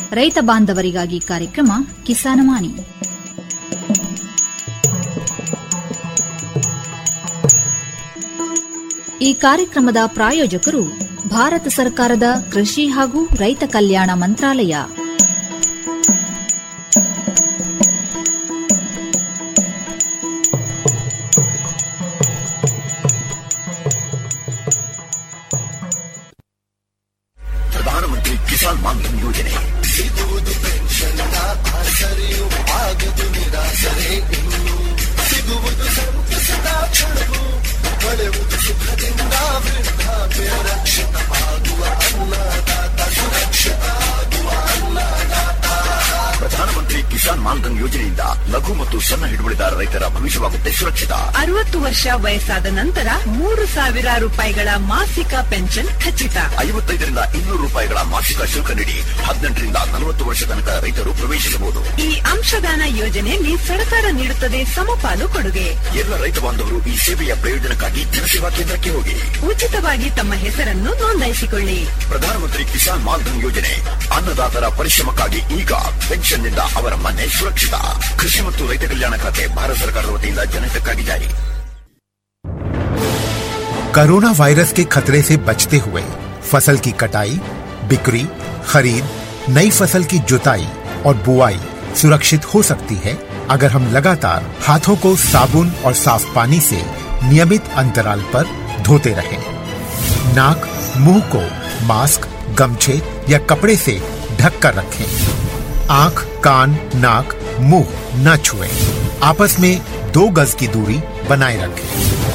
ರೈತ ಬಾಂಧವರಿಗಾಗಿ ಕಾರ್ಯಕ್ರಮ ಕಿಸಾನವಾಣಿ ಈ ಕಾರ್ಯಕ್ರಮದ ಪ್ರಾಯೋಜಕರು ಭಾರತ ಸರ್ಕಾರದ ಕೃಷಿ ಹಾಗೂ ರೈತ ಕಲ್ಯಾಣ ಮಂತ್ರಾಲಯ ಪ್ರಧಾನಮಂತ್ರಿ ಕಿಸಾನ್ ಮಾನ್ಧನ್ ಯೋಜನೆ ಸಿಗುವುದು ಪೆನ್ಷನ್ನ ಆಸರೆಯು ಆಗದು ನಿರಾಸರೆ ಇನ್ನು ಸಿಗುವುದು ಸಂತಸದ ಕ್ಷಣವು ಹೊಳೆವುದು ಸುಖದಿಂದ ವೃದ್ಧಾಪ್ಯ ರಕ್ಷಿತ ಆಗುವ ಅನ್ನದಾತ ಸುರಕ್ಷಿತ ಆಗುವ ಅನ್ನದಾತ ಪ್ರಧಾನಮಂತ್ರಿ ಕಿಸಾನ್ ಮಾನ್ಧನ್ ಯೋಜನೆಯಿಂದ ಲಘು ಮತ್ತು ಸಣ್ಣ ಹಿಡುವಳಿದಾರ ರೈತರ ಭವಿಷ್ಯವಾಗುತ್ತೆ ಸುರಕ್ಷಿತ ಅರವತ್ತು ವರ್ಷ ವಯಸ್ಸಾದ ನಂತರ ಮೂರು ಸಾವಿರ ರೂಪಾಯಿಗಳ ಮಾಸಿಕ ಪೆನ್ಷನ್ ಖಚಿತ ಐವತ್ತೈದರಿಂದ ಇನ್ನೂರು ರೂಪಾಯಿಗಳ ಮಾಸಿಕ ಶುಲ್ಕ ನೀಡಿ ಹದಿನೆಂಟರಿಂದ ನಲವತ್ತು ವರ್ಷ ತನಕ ರೈತರು ಪ್ರವೇಶಿಸಬಹುದು ಈ ಅಂಶದಾನ ಯೋಜನೆಯಲ್ಲಿ ಸರ್ಕಾರ ನೀಡುತ್ತದೆ ಸಮಪಾಲು ಕೊಡುಗೆ ಎಲ್ಲ ರೈತ ಬಾಂಧವರು ಈ ಸೇವೆಯ ಪ್ರಯೋಜನಕ್ಕಾಗಿ ಜನಸೇವಾ ಕೇಂದ್ರಕ್ಕೆ ಹೋಗಿ ಉಚಿತವಾಗಿ ತಮ್ಮ ಹೆಸರನ್ನು ನೋಂದಾಯಿಸಿಕೊಳ್ಳಿ ಪ್ರಧಾನಮಂತ್ರಿ ಕಿಸಾನ್ ಮಾನ್ಧನ್ ಯೋಜನೆ ಅನ್ನದಾತರ ಪರಿಶ್ರಮಕ್ಕಾಗಿ ಈಗ ಪೆನ್ಷನ್ನಿಂದ ಅವರ ಮನೆ ಸುರಕ್ಷಿತ ಕೃಷಿ ಮತ್ತು ರೈತ ಕಲ್ಯಾಣ ಖಾತೆ ಭಾರತ ಸರ್ಕಾರದ ವತಿಯಿಂದ ಜನಹಿತಕ್ಕಾಗಿ ಜಾರಿ कोरोना वायरस के खतरे से बचते हुए फसल की कटाई बिक्री खरीद नई फसल की जुताई और बुआई सुरक्षित हो सकती है अगर हम लगातार हाथों को साबुन और साफ पानी से नियमित अंतराल पर धोते रहें। नाक मुंह को मास्क गमछे या कपड़े से ढक कर रखें आंख कान नाक मुंह न छुएं। आपस में दो गज की दूरी बनाए रखें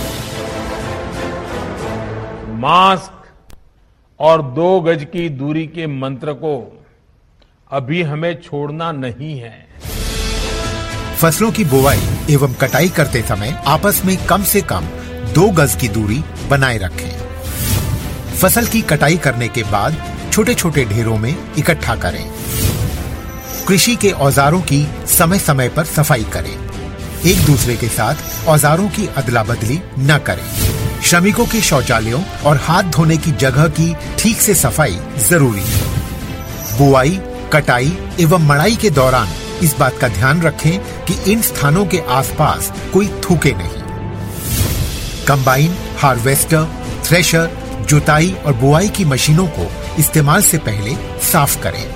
मास्क और दो गज की दूरी के मंत्र को अभी हमें छोड़ना नहीं है फसलों की बुवाई एवं कटाई करते समय आपस में कम से कम दो गज की दूरी बनाए रखें फसल की कटाई करने के बाद छोटे छोटे ढेरों में इकट्ठा करें कृषि के औजारों की समय समय पर सफाई करें एक दूसरे के साथ औजारों की अदला बदली न करें श्रमिकों के शौचालयों और हाथ धोने की जगह की ठीक से सफाई जरूरी है बुआई कटाई एवं मड़ाई के दौरान इस बात का ध्यान रखें कि इन स्थानों के आसपास कोई थूके नहीं कंबाइन हार्वेस्टर थ्रेशर जुताई और बुआई की मशीनों को इस्तेमाल से पहले साफ करें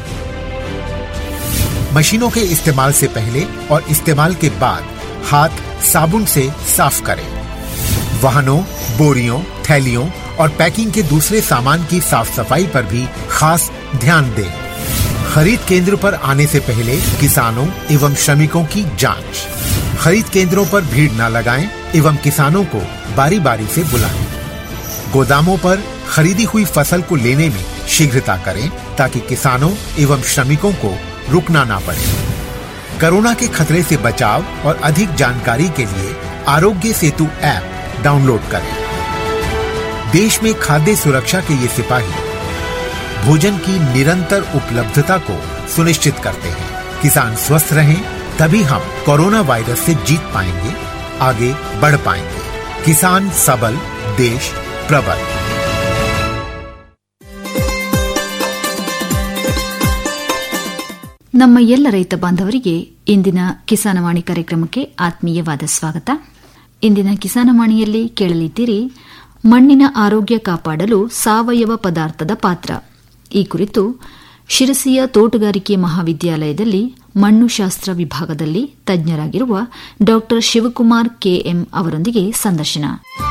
मशीनों के इस्तेमाल से पहले और इस्तेमाल के बाद हाथ साबुन से साफ करें वाहनों बोरियों थैलियों और पैकिंग के दूसरे सामान की साफ सफाई पर भी खास ध्यान दें खरीद केंद्र पर आने से पहले किसानों एवं श्रमिकों की जांच खरीद केंद्रों पर भीड़ न लगाएं एवं किसानों को बारी बारी से बुलाएं गोदामों पर खरीदी हुई फसल को लेने में शीघ्रता करें ताकि किसानों एवं श्रमिकों को रुकना ना पड़े कोरोना के खतरे से बचाव और अधिक जानकारी के लिए आरोग्य सेतु ऐप डाउनलोड करें देश में खाद्य सुरक्षा के ये सिपाही भोजन की निरंतर उपलब्धता को सुनिश्चित करते हैं किसान स्वस्थ रहें तभी हम कोरोना वायरस से जीत पाएंगे आगे बढ़ पाएंगे किसान सबल देश प्रबल ನಮ್ಮ ಎಲ್ಲ ರೈತ ಬಾಂಧವರಿಗೆ ಇಂದಿನ ಕಿಸಾನವಾಣಿ ಕಾರ್ಯಕ್ರಮಕ್ಕೆ ಆತ್ಮೀಯವಾದ ಸ್ವಾಗತ ಇಂದಿನ ಕಿಸಾನವಾಣಿಯಲ್ಲಿ ಕೇಳಲಿದ್ದೀರಿ ಮಣ್ಣಿನ ಆರೋಗ್ಯ ಕಾಪಾಡಲು ಸಾವಯವ ಪದಾರ್ಥದ ಪಾತ್ರ ಈ ಕುರಿತು ಶಿರಸಿಯ ತೋಟಗಾರಿಕೆ ಮಹಾವಿದ್ಯಾಲಯದಲ್ಲಿ ಮಣ್ಣುಶಾಸ್ತ್ರ ವಿಭಾಗದಲ್ಲಿ ತಜ್ಞರಾಗಿರುವ ಡಾ ಶಿವಕುಮಾರ್ ಕೆಎಂ ಅವರೊಂದಿಗೆ ಸಂದರ್ಶನ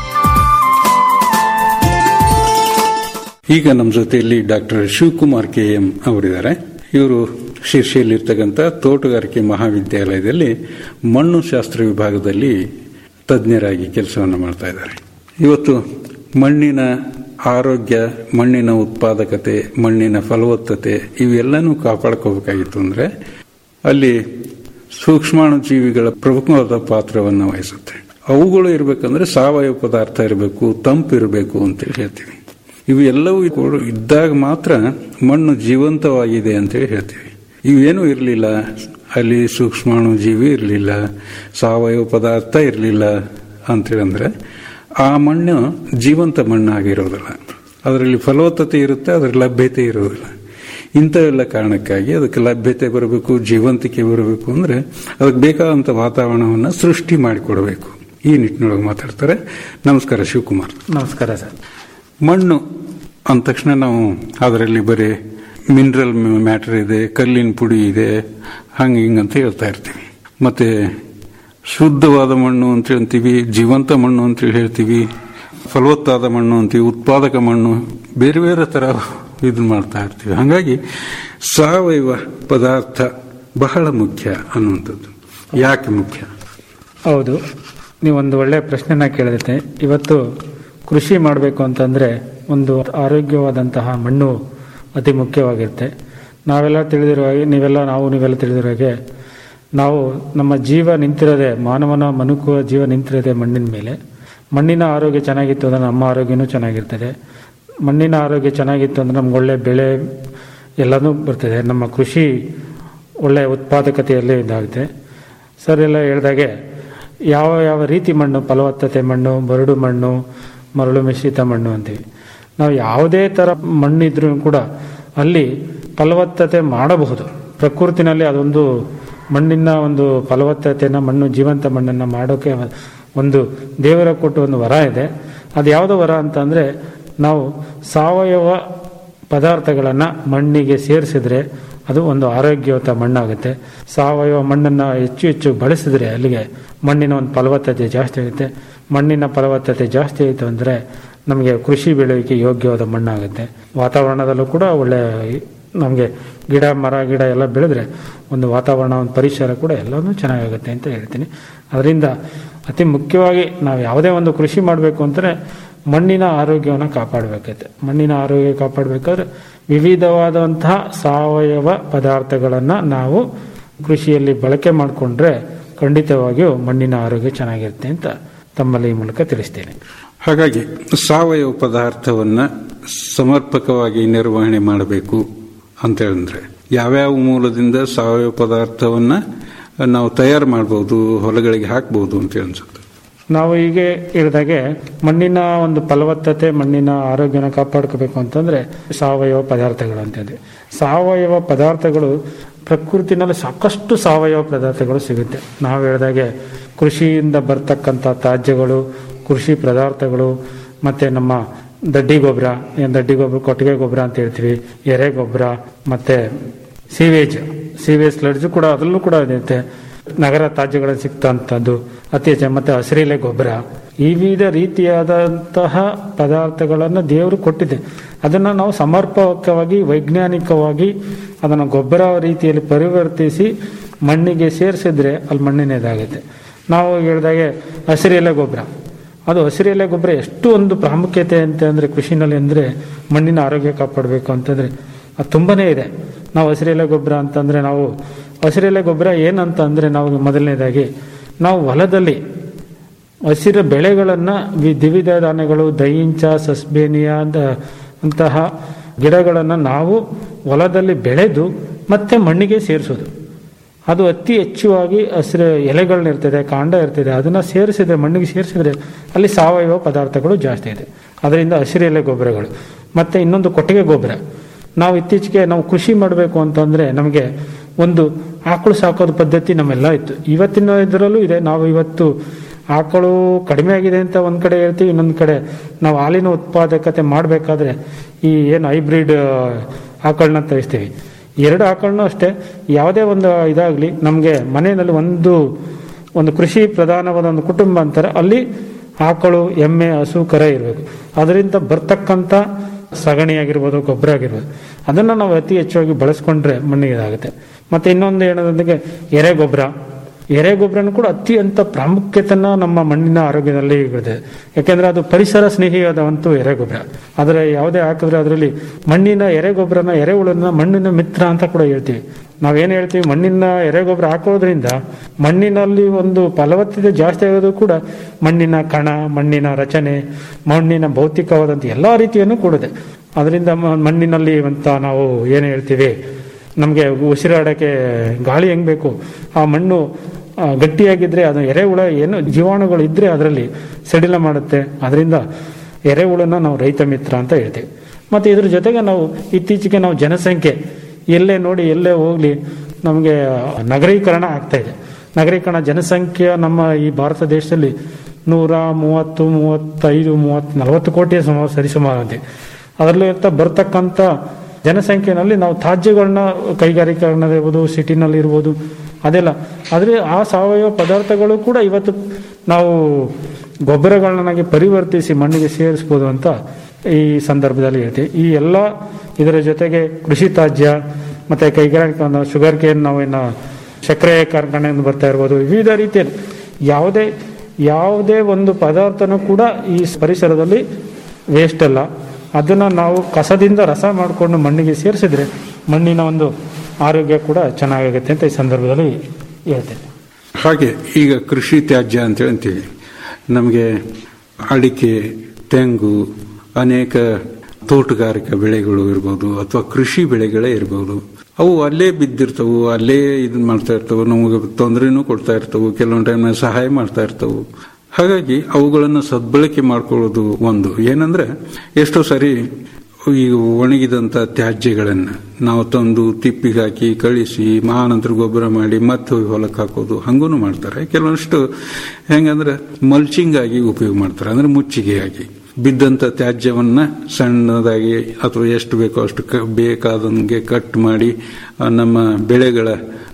ಈಗ ನಮ್ಮ ಜೊತೆಯಲ್ಲಿ ಡಾಕ್ಟರ್ ಶಿವಕುಮಾರ್ ಕೆ ಎಂ ಅವರಿದ್ದಾರೆ ಇವರು ಶಿರ್ಷಿಯಲ್ಲಿರ್ತಕ್ಕಂಥ ತೋಟಗಾರಿಕೆ ಮಹಾವಿದ್ಯಾಲಯದಲ್ಲಿ ಮಣ್ಣು ಶಾಸ್ತ್ರ ವಿಭಾಗದಲ್ಲಿ ತಜ್ಞರಾಗಿ ಕೆಲಸವನ್ನು ಮಾಡ್ತಾ ಇದ್ದಾರೆ ಇವತ್ತು ಮಣ್ಣಿನ ಆರೋಗ್ಯ ಮಣ್ಣಿನ ಉತ್ಪಾದಕತೆ ಮಣ್ಣಿನ ಫಲವತ್ತತೆ ಇವೆಲ್ಲನೂ ಕಾಪಾಡ್ಕೋಬೇಕಾಗಿತ್ತು ಅಂದರೆ ಅಲ್ಲಿ ಸೂಕ್ಷ್ಮಾಣು ಜೀವಿಗಳ ಪ್ರಮುಖವಾದ ಪಾತ್ರವನ್ನು ವಹಿಸುತ್ತೆ ಅವುಗಳು ಇರಬೇಕಂದ್ರೆ ಸಾವಯವ ಪದಾರ್ಥ ಇರಬೇಕು ತಂಪು ಇರಬೇಕು ಅಂತೇಳಿ ಹೇಳ್ತೀವಿ ಇವು ಎಲ್ಲವೂ ಇದ್ದಾಗ ಮಾತ್ರ ಮಣ್ಣು ಜೀವಂತವಾಗಿದೆ ಅಂತೇಳಿ ಹೇಳ್ತೀವಿ ಇವೇನೂ ಇರಲಿಲ್ಲ ಅಲ್ಲಿ ಸೂಕ್ಷ್ಮಾಣು ಜೀವಿ ಇರಲಿಲ್ಲ ಸಾವಯವ ಪದಾರ್ಥ ಇರಲಿಲ್ಲ ಅಂತೇಳಂದ್ರೆ ಆ ಮಣ್ಣು ಜೀವಂತ ಮಣ್ಣಾಗಿರೋದಿಲ್ಲ ಅದರಲ್ಲಿ ಫಲವತ್ತತೆ ಇರುತ್ತೆ ಅದರ ಲಭ್ಯತೆ ಇರೋದಿಲ್ಲ ಇಂಥವೆಲ್ಲ ಕಾರಣಕ್ಕಾಗಿ ಅದಕ್ಕೆ ಲಭ್ಯತೆ ಬರಬೇಕು ಜೀವಂತಿಕೆ ಬರಬೇಕು ಅಂದ್ರೆ ಅದಕ್ಕೆ ಬೇಕಾದಂಥ ವಾತಾವರಣವನ್ನು ಸೃಷ್ಟಿ ಮಾಡಿಕೊಡಬೇಕು ಈ ನಿಟ್ಟಿನೊಳಗೆ ಮಾತಾಡ್ತಾರೆ ನಮಸ್ಕಾರ ಶಿವಕುಮಾರ್ ನಮಸ್ಕಾರ ಸರ್ ಮಣ್ಣು ಅಂದ ತಕ್ಷಣ ನಾವು ಅದರಲ್ಲಿ ಬರೀ ಮಿನರಲ್ ಮ್ಯಾಟರ್ ಇದೆ ಕಲ್ಲಿನ ಪುಡಿ ಇದೆ ಹಂಗೆ ಹಿಂಗಂತ ಹೇಳ್ತಾ ಇರ್ತೀವಿ ಮತ್ತೆ ಶುದ್ಧವಾದ ಮಣ್ಣು ಅಂತ ಹೇಳ್ತೀವಿ ಜೀವಂತ ಮಣ್ಣು ಅಂತ ಹೇಳ್ತೀವಿ ಫಲವತ್ತಾದ ಮಣ್ಣು ಅಂತೀವಿ ಉತ್ಪಾದಕ ಮಣ್ಣು ಬೇರೆ ಬೇರೆ ಥರ ಇದು ಮಾಡ್ತಾ ಇರ್ತೀವಿ ಹಾಗಾಗಿ ಸಾವಯವ ಪದಾರ್ಥ ಬಹಳ ಮುಖ್ಯ ಅನ್ನುವಂಥದ್ದು ಯಾಕೆ ಮುಖ್ಯ ಹೌದು ನೀವೊಂದು ಒಳ್ಳೆಯ ಪ್ರಶ್ನೆನ ಕೇಳಿದ್ರೆ ಇವತ್ತು ಕೃಷಿ ಮಾಡಬೇಕು ಅಂತಂದ್ರೆ ಒಂದು ಆರೋಗ್ಯವಾದಂತಹ ಮಣ್ಣು ಅತಿ ಮುಖ್ಯವಾಗಿರುತ್ತೆ ನಾವೆಲ್ಲ ತಿಳಿದಿರೋ ಹಾಗೆ ನೀವೆಲ್ಲ ನಾವು ನೀವೆಲ್ಲ ತಿಳಿದಿರೋ ಹಾಗೆ ನಾವು ನಮ್ಮ ಜೀವ ನಿಂತಿರೋದೆ ಮಾನವನ ಮನುಕುವ ಜೀವ ನಿಂತಿರೋದೆ ಮಣ್ಣಿನ ಮೇಲೆ ಮಣ್ಣಿನ ಆರೋಗ್ಯ ಚೆನ್ನಾಗಿತ್ತು ಅಂದರೆ ನಮ್ಮ ಆರೋಗ್ಯನೂ ಚೆನ್ನಾಗಿರ್ತದೆ ಮಣ್ಣಿನ ಆರೋಗ್ಯ ಚೆನ್ನಾಗಿತ್ತು ಅಂದರೆ ನಮ್ಗೆ ಒಳ್ಳೆ ಬೆಳೆ ಎಲ್ಲನೂ ಬರ್ತದೆ ನಮ್ಮ ಕೃಷಿ ಒಳ್ಳೆಯ ಉತ್ಪಾದಕತೆಯಲ್ಲಿ ಇದಾಗುತ್ತೆ ಸರ್ ಎಲ್ಲ ಹೇಳ್ದಾಗೆ ಯಾವ ಯಾವ ರೀತಿ ಮಣ್ಣು ಫಲವತ್ತತೆ ಮಣ್ಣು ಬರಡು ಮಣ್ಣು ಮರಳು ಮಿಶ್ರಿತ ಮಣ್ಣು ಅಂತೀವಿ ನಾವು ಯಾವುದೇ ಥರ ಮಣ್ಣಿದ್ರೂ ಕೂಡ ಅಲ್ಲಿ ಫಲವತ್ತತೆ ಮಾಡಬಹುದು ಪ್ರಕೃತಿನಲ್ಲಿ ಅದೊಂದು ಮಣ್ಣಿನ ಒಂದು ಫಲವತ್ತತೆನ ಮಣ್ಣು ಜೀವಂತ ಮಣ್ಣನ್ನು ಮಾಡೋಕ್ಕೆ ಒಂದು ದೇವರ ಕೊಟ್ಟು ಒಂದು ವರ ಇದೆ ಅದು ಯಾವುದೋ ವರ ಅಂತಂದರೆ ನಾವು ಸಾವಯವ ಪದಾರ್ಥಗಳನ್ನು ಮಣ್ಣಿಗೆ ಸೇರಿಸಿದ್ರೆ ಅದು ಒಂದು ಆರೋಗ್ಯಯುತ ಮಣ್ಣಾಗುತ್ತೆ ಸಾವಯವ ಮಣ್ಣನ್ನು ಹೆಚ್ಚು ಹೆಚ್ಚು ಬಳಸಿದ್ರೆ ಅಲ್ಲಿಗೆ ಮಣ್ಣಿನ ಒಂದು ಫಲವತ್ತತೆ ಜಾಸ್ತಿ ಆಗುತ್ತೆ ಮಣ್ಣಿನ ಫಲವತ್ತತೆ ಜಾಸ್ತಿ ಆಯಿತು ಅಂದರೆ ನಮಗೆ ಕೃಷಿ ಬೆಳೆಯೋಕ್ಕೆ ಯೋಗ್ಯವಾದ ಮಣ್ಣಾಗುತ್ತೆ ವಾತಾವರಣದಲ್ಲೂ ಕೂಡ ಒಳ್ಳೆ ನಮಗೆ ಗಿಡ ಮರ ಗಿಡ ಎಲ್ಲ ಬೆಳೆದ್ರೆ ಒಂದು ವಾತಾವರಣ ಒಂದು ಪರಿಸರ ಕೂಡ ಎಲ್ಲನೂ ಚೆನ್ನಾಗಾಗುತ್ತೆ ಅಂತ ಹೇಳ್ತೀನಿ ಅದರಿಂದ ಅತಿ ಮುಖ್ಯವಾಗಿ ನಾವು ಯಾವುದೇ ಒಂದು ಕೃಷಿ ಮಾಡಬೇಕು ಅಂದರೆ ಮಣ್ಣಿನ ಆರೋಗ್ಯವನ್ನು ಕಾಪಾಡಬೇಕೈತೆ ಮಣ್ಣಿನ ಆರೋಗ್ಯ ಕಾಪಾಡಬೇಕಾದ್ರೆ ವಿವಿಧವಾದಂತಹ ಸಾವಯವ ಪದಾರ್ಥಗಳನ್ನು ನಾವು ಕೃಷಿಯಲ್ಲಿ ಬಳಕೆ ಮಾಡಿಕೊಂಡ್ರೆ ಖಂಡಿತವಾಗಿಯೂ ಮಣ್ಣಿನ ಆರೋಗ್ಯ ಚೆನ್ನಾಗಿರುತ್ತೆ ಅಂತ ತಮ್ಮಲ್ಲಿ ಈ ಮೂಲಕ ತಿಳಿಸ್ತೇನೆ ಹಾಗಾಗಿ ಸಾವಯವ ಪದಾರ್ಥವನ್ನ ಸಮರ್ಪಕವಾಗಿ ನಿರ್ವಹಣೆ ಮಾಡಬೇಕು ಅಂತ ಹೇಳಿದ್ರೆ ಯಾವ್ಯಾವ ಮೂಲದಿಂದ ಸಾವಯವ ಪದಾರ್ಥವನ್ನ ನಾವು ತಯಾರು ಮಾಡಬಹುದು ಹೊಲಗಳಿಗೆ ಹಾಕಬಹುದು ಅಂತ ಅನ್ಸುತ್ತೆ ನಾವು ಹೀಗೆ ಹೇಳಿದಾಗೆ ಮಣ್ಣಿನ ಒಂದು ಫಲವತ್ತತೆ ಮಣ್ಣಿನ ಆರೋಗ್ಯನ ಕಾಪಾಡ್ಕೋಬೇಕು ಅಂತಂದ್ರೆ ಸಾವಯವ ಪದಾರ್ಥಗಳು ಅಂತಂದ್ರೆ ಸಾವಯವ ಪದಾರ್ಥಗಳು ಪ್ರಕೃತಿನಲ್ಲಿ ಸಾಕಷ್ಟು ಸಾವಯವ ಪದಾರ್ಥಗಳು ಸಿಗುತ್ತೆ ನಾವು ಹೇಳಿದಾಗೆ ಕೃಷಿಯಿಂದ ಬರ್ತಕ್ಕಂಥ ತ್ಯಾಜ್ಯಗಳು ಕೃಷಿ ಪದಾರ್ಥಗಳು ಮತ್ತೆ ನಮ್ಮ ದಡ್ಡಿ ಗೊಬ್ಬರ ಏನು ದಡ್ಡಿ ಗೊಬ್ಬರ ಕೊಟ್ಟಿಗೆ ಗೊಬ್ಬರ ಅಂತ ಹೇಳ್ತೀವಿ ಎರೆ ಗೊಬ್ಬರ ಮತ್ತೆ ಸೀವೇಜ್ ಸೀವೇಜ್ ಸ್ಲಡ್ಜ್ ಕೂಡ ಅದರಲ್ಲೂ ಕೂಡ ಇರುತ್ತೆ ನಗರ ತ್ಯಾಜ್ಯಗಳಲ್ಲಿ ಸಿಗ್ತಂಥದ್ದು ಅತಿ ಹೆಚ್ಚು ಮತ್ತೆ ಹಸಿರೆಲೆ ಗೊಬ್ಬರ ಈ ವಿವಿಧ ರೀತಿಯಾದಂತಹ ಪದಾರ್ಥಗಳನ್ನು ದೇವರು ಕೊಟ್ಟಿದೆ ಅದನ್ನು ನಾವು ಸಮರ್ಪಕವಾಗಿ ವೈಜ್ಞಾನಿಕವಾಗಿ ಅದನ್ನು ಗೊಬ್ಬರ ರೀತಿಯಲ್ಲಿ ಪರಿವರ್ತಿಸಿ ಮಣ್ಣಿಗೆ ಸೇರಿಸಿದ್ರೆ ಅಲ್ಲಿ ಮಣ್ಣಿನದಾಗುತ್ತೆ ನಾವು ಹೇಳಿದಾಗೆ ಹಸಿರೆಲೆ ಗೊಬ್ಬರ ಅದು ಹಸಿರೆಲೆ ಗೊಬ್ಬರ ಎಷ್ಟು ಒಂದು ಪ್ರಾಮುಖ್ಯತೆ ಅಂತ ಅಂದರೆ ಕೃಷಿನಲ್ಲಿ ಅಂದರೆ ಮಣ್ಣಿನ ಆರೋಗ್ಯ ಕಾಪಾಡಬೇಕು ಅಂತಂದರೆ ಅದು ತುಂಬನೇ ಇದೆ ನಾವು ಹಸಿರೆಲೆ ಗೊಬ್ಬರ ಅಂತಂದರೆ ನಾವು ಹಸಿರೆಲೆ ಗೊಬ್ಬರ ಏನಂತ ಅಂದರೆ ನಾವು ಮೊದಲನೇದಾಗಿ ನಾವು ಹೊಲದಲ್ಲಿ ಹಸಿರು ಬೆಳೆಗಳನ್ನು ದ್ವಿವಿಧ ಧಾನ್ಯಗಳು ದೈಂಚ ಸಸ್ಬೇನಿಯಾ ಅಂತ ಅಂತಹ ಗಿಡಗಳನ್ನು ನಾವು ಹೊಲದಲ್ಲಿ ಬೆಳೆದು ಮತ್ತೆ ಮಣ್ಣಿಗೆ ಸೇರಿಸೋದು ಅದು ಅತಿ ಹೆಚ್ಚುವಾಗಿ ಹಸಿರು ಎಲೆಗಳನ್ನಿರ್ತದೆ ಕಾಂಡ ಇರ್ತದೆ ಅದನ್ನು ಸೇರಿಸಿದ್ರೆ ಮಣ್ಣಿಗೆ ಸೇರಿಸಿದ್ರೆ ಅಲ್ಲಿ ಸಾವಯವ ಪದಾರ್ಥಗಳು ಜಾಸ್ತಿ ಇದೆ ಅದರಿಂದ ಹಸಿರು ಎಲೆ ಗೊಬ್ಬರಗಳು ಮತ್ತು ಇನ್ನೊಂದು ಕೊಟ್ಟಿಗೆ ಗೊಬ್ಬರ ನಾವು ಇತ್ತೀಚೆಗೆ ನಾವು ಕೃಷಿ ಮಾಡಬೇಕು ಅಂತಂದರೆ ನಮಗೆ ಒಂದು ಆಕಳು ಸಾಕೋದು ಪದ್ಧತಿ ನಮ್ಮೆಲ್ಲ ಇತ್ತು ಇವತ್ತಿನ ಇದರಲ್ಲೂ ಇದೆ ನಾವು ಇವತ್ತು ಆಕಳು ಕಡಿಮೆ ಆಗಿದೆ ಅಂತ ಒಂದು ಕಡೆ ಹೇಳ್ತೀವಿ ಇನ್ನೊಂದು ಕಡೆ ನಾವು ಹಾಲಿನ ಉತ್ಪಾದಕತೆ ಮಾಡಬೇಕಾದ್ರೆ ಈ ಏನು ಹೈಬ್ರಿಡ್ ಆಕಳನ್ನ ತರಿಸ್ತೀವಿ ಎರಡು ಆಕಳನ್ನೂ ಅಷ್ಟೇ ಯಾವುದೇ ಒಂದು ಇದಾಗಲಿ ನಮಗೆ ಮನೆಯಲ್ಲಿ ಒಂದು ಒಂದು ಕೃಷಿ ಪ್ರಧಾನವಾದ ಒಂದು ಕುಟುಂಬ ಅಂತಾರೆ ಅಲ್ಲಿ ಆಕಳು ಎಮ್ಮೆ ಹಸು ಕರ ಇರಬೇಕು ಅದರಿಂದ ಬರ್ತಕ್ಕಂಥ ಸಗಣಿ ಆಗಿರ್ಬೋದು ಗೊಬ್ಬರ ಆಗಿರ್ಬೋದು ಅದನ್ನು ನಾವು ಅತಿ ಹೆಚ್ಚಾಗಿ ಬಳಸ್ಕೊಂಡ್ರೆ ಮಣ್ಣಿಗೆ ಇದಾಗುತ್ತೆ ಮತ್ತು ಇನ್ನೊಂದು ಹೇಳೋದೊಂದಿಗೆ ಎರೆ ಗೊಬ್ಬರ ಎರೆ ಗೊಬ್ಬರನು ಕೂಡ ಅತ್ಯಂತ ಪ್ರಾಮುಖ್ಯತೆನ ನಮ್ಮ ಮಣ್ಣಿನ ಆರೋಗ್ಯದಲ್ಲಿ ಇದೆ ಯಾಕೆಂದ್ರೆ ಅದು ಪರಿಸರ ಸ್ನೇಹಿಯಾದಂತೂ ಎರೆ ಗೊಬ್ಬರ ಆದರೆ ಯಾವುದೇ ಹಾಕಿದ್ರೆ ಅದರಲ್ಲಿ ಮಣ್ಣಿನ ಎರೆ ಗೊಬ್ಬರನ ಎರೆಹುಳನ ಮಣ್ಣಿನ ಮಿತ್ರ ಅಂತ ಕೂಡ ಹೇಳ್ತೀವಿ ನಾವೇನು ಹೇಳ್ತೀವಿ ಮಣ್ಣಿನ ಎರೆ ಗೊಬ್ಬರ ಹಾಕೋದ್ರಿಂದ ಮಣ್ಣಿನಲ್ಲಿ ಒಂದು ಫಲವತ್ತತೆ ಜಾಸ್ತಿ ಆಗೋದು ಕೂಡ ಮಣ್ಣಿನ ಕಣ ಮಣ್ಣಿನ ರಚನೆ ಮಣ್ಣಿನ ಭೌತಿಕವಾದಂಥ ಎಲ್ಲ ರೀತಿಯನ್ನು ಕೂಡಿದೆ ಅದರಿಂದ ಮಣ್ಣಿನಲ್ಲಿ ಅಂತ ನಾವು ಏನು ಹೇಳ್ತೀವಿ ನಮಗೆ ಉಸಿರಾಡೋಕ್ಕೆ ಗಾಳಿ ಹೆಂಗ್ ಬೇಕು ಆ ಮಣ್ಣು ಗಟ್ಟಿಯಾಗಿದ್ದರೆ ಅದು ಎರೆಹುಳ ಏನು ಜೀವಾಣುಗಳು ಇದ್ದರೆ ಅದರಲ್ಲಿ ಸಡಿಲ ಮಾಡುತ್ತೆ ಅದರಿಂದ ಎರೆಹುಳನ ನಾವು ರೈತ ಮಿತ್ರ ಅಂತ ಹೇಳ್ತೀವಿ ಮತ್ತು ಇದ್ರ ಜೊತೆಗೆ ನಾವು ಇತ್ತೀಚೆಗೆ ನಾವು ಜನಸಂಖ್ಯೆ ಎಲ್ಲೇ ನೋಡಿ ಎಲ್ಲೇ ಹೋಗಲಿ ನಮಗೆ ನಗರೀಕರಣ ಆಗ್ತಾ ಇದೆ ನಗರೀಕರಣ ಜನಸಂಖ್ಯೆ ನಮ್ಮ ಈ ಭಾರತ ದೇಶದಲ್ಲಿ ನೂರ ಮೂವತ್ತು ಮೂವತ್ತೈದು ಮೂವತ್ತು ನಲವತ್ತು ಕೋಟಿಯ ಸುಮಾರು ಸರಿಸುಮಾರು ಇದೆ ಅದರಲ್ಲಿ ಇರ್ತ ಬರ್ತಕ್ಕಂಥ ಜನಸಂಖ್ಯೆನಲ್ಲಿ ನಾವು ತ್ಯಾಜ್ಯಗಳನ್ನ ಕೈಗಾರಿಕರಣ ಇರ್ಬೋದು ಸಿಟಿನಲ್ಲಿ ಇರ್ಬೋದು ಅದೆಲ್ಲ ಆದರೆ ಆ ಸಾವಯವ ಪದಾರ್ಥಗಳು ಕೂಡ ಇವತ್ತು ನಾವು ಗೊಬ್ಬರಗಳನ್ನಾಗಿ ಪರಿವರ್ತಿಸಿ ಮಣ್ಣಿಗೆ ಸೇರಿಸ್ಬೋದು ಅಂತ ಈ ಸಂದರ್ಭದಲ್ಲಿ ಹೇಳ್ತೀವಿ ಈ ಎಲ್ಲ ಇದರ ಜೊತೆಗೆ ಕೃಷಿ ತ್ಯಾಜ್ಯ ಮತ್ತೆ ಕೈಗಾರಿಕಾ ಶುಗರ್ ಕೇನ್ ನಾವೇನು ಸಕ್ಕರೆ ಕಾರ್ಖಾನೆಯಿಂದ ಬರ್ತಾ ಇರ್ಬೋದು ವಿವಿಧ ರೀತಿಯಲ್ಲಿ ಯಾವುದೇ ಯಾವುದೇ ಒಂದು ಪದಾರ್ಥನೂ ಕೂಡ ಈ ಪರಿಸರದಲ್ಲಿ ವೇಸ್ಟ್ ಅಲ್ಲ ಅದನ್ನು ನಾವು ಕಸದಿಂದ ರಸ ಮಾಡಿಕೊಂಡು ಮಣ್ಣಿಗೆ ಸೇರಿಸಿದ್ರೆ ಮಣ್ಣಿನ ಒಂದು ಆರೋಗ್ಯ ಕೂಡ ಚೆನ್ನಾಗಾಗುತ್ತೆ ಅಂತ ಈ ಸಂದರ್ಭದಲ್ಲಿ ಹೇಳ್ತೇನೆ ಹಾಗೆ ಈಗ ಕೃಷಿ ತ್ಯಾಜ್ಯ ಅಂತ ಹೇಳ್ತೀವಿ ನಮಗೆ ಅಡಿಕೆ ತೆಂಗು ಅನೇಕ ತೋಟಗಾರಿಕಾ ಬೆಳೆಗಳು ಇರ್ಬೋದು ಅಥವಾ ಕೃಷಿ ಬೆಳೆಗಳೇ ಇರ್ಬೋದು ಅವು ಅಲ್ಲೇ ಬಿದ್ದಿರ್ತವು ಅಲ್ಲೇ ಇದನ್ನ ಮಾಡ್ತಾ ಇರ್ತವು ನಮಗೆ ತೊಂದರೆನೂ ಕೊಡ್ತಾ ಇರ್ತವು ಕೆಲವೊಂದು ಟೈಮ್ ಸಹಾಯ ಮಾಡ್ತಾ ಇರ್ತವು ಹಾಗಾಗಿ ಅವುಗಳನ್ನು ಸದ್ಬಳಕೆ ಮಾಡ್ಕೊಳ್ಳೋದು ಒಂದು ಏನಂದ್ರೆ ಎಷ್ಟೋ ಸರಿ ಈ ಒಣಗಿದಂತ ತ್ಯಾಜ್ಯಗಳನ್ನು ನಾವು ತಂದು ತಿಪ್ಪಿಗೆ ಹಾಕಿ ಕಳಿಸಿ ಮಹಾನಂತರ ಗೊಬ್ಬರ ಮಾಡಿ ಮತ್ತೆ ಹೋಗಿ ಹೊಲಕ್ಕೆ ಹಾಕೋದು ಹಂಗೂ ಮಾಡ್ತಾರೆ ಕೆಲವೊಂದಿಷ್ಟು ಹೆಂಗಂದ್ರೆ ಮಲ್ಚಿಂಗ್ ಆಗಿ ಉಪಯೋಗ ಮಾಡ್ತಾರೆ ಅಂದ್ರೆ ಮುಚ್ಚಿಗೆಯಾಗಿ ಬಿದ್ದಂತ ತ್ಯಾಜ್ಯವನ್ನ ಸಣ್ಣದಾಗಿ ಅಥವಾ ಎಷ್ಟು ಬೇಕೋ ಅಷ್ಟು ಕ- ಬೇಕಾದಂಗೆ ಕಟ್ ಮಾಡಿ ಆ, ನಮ್ಮ ಬೆಳೆಗಳ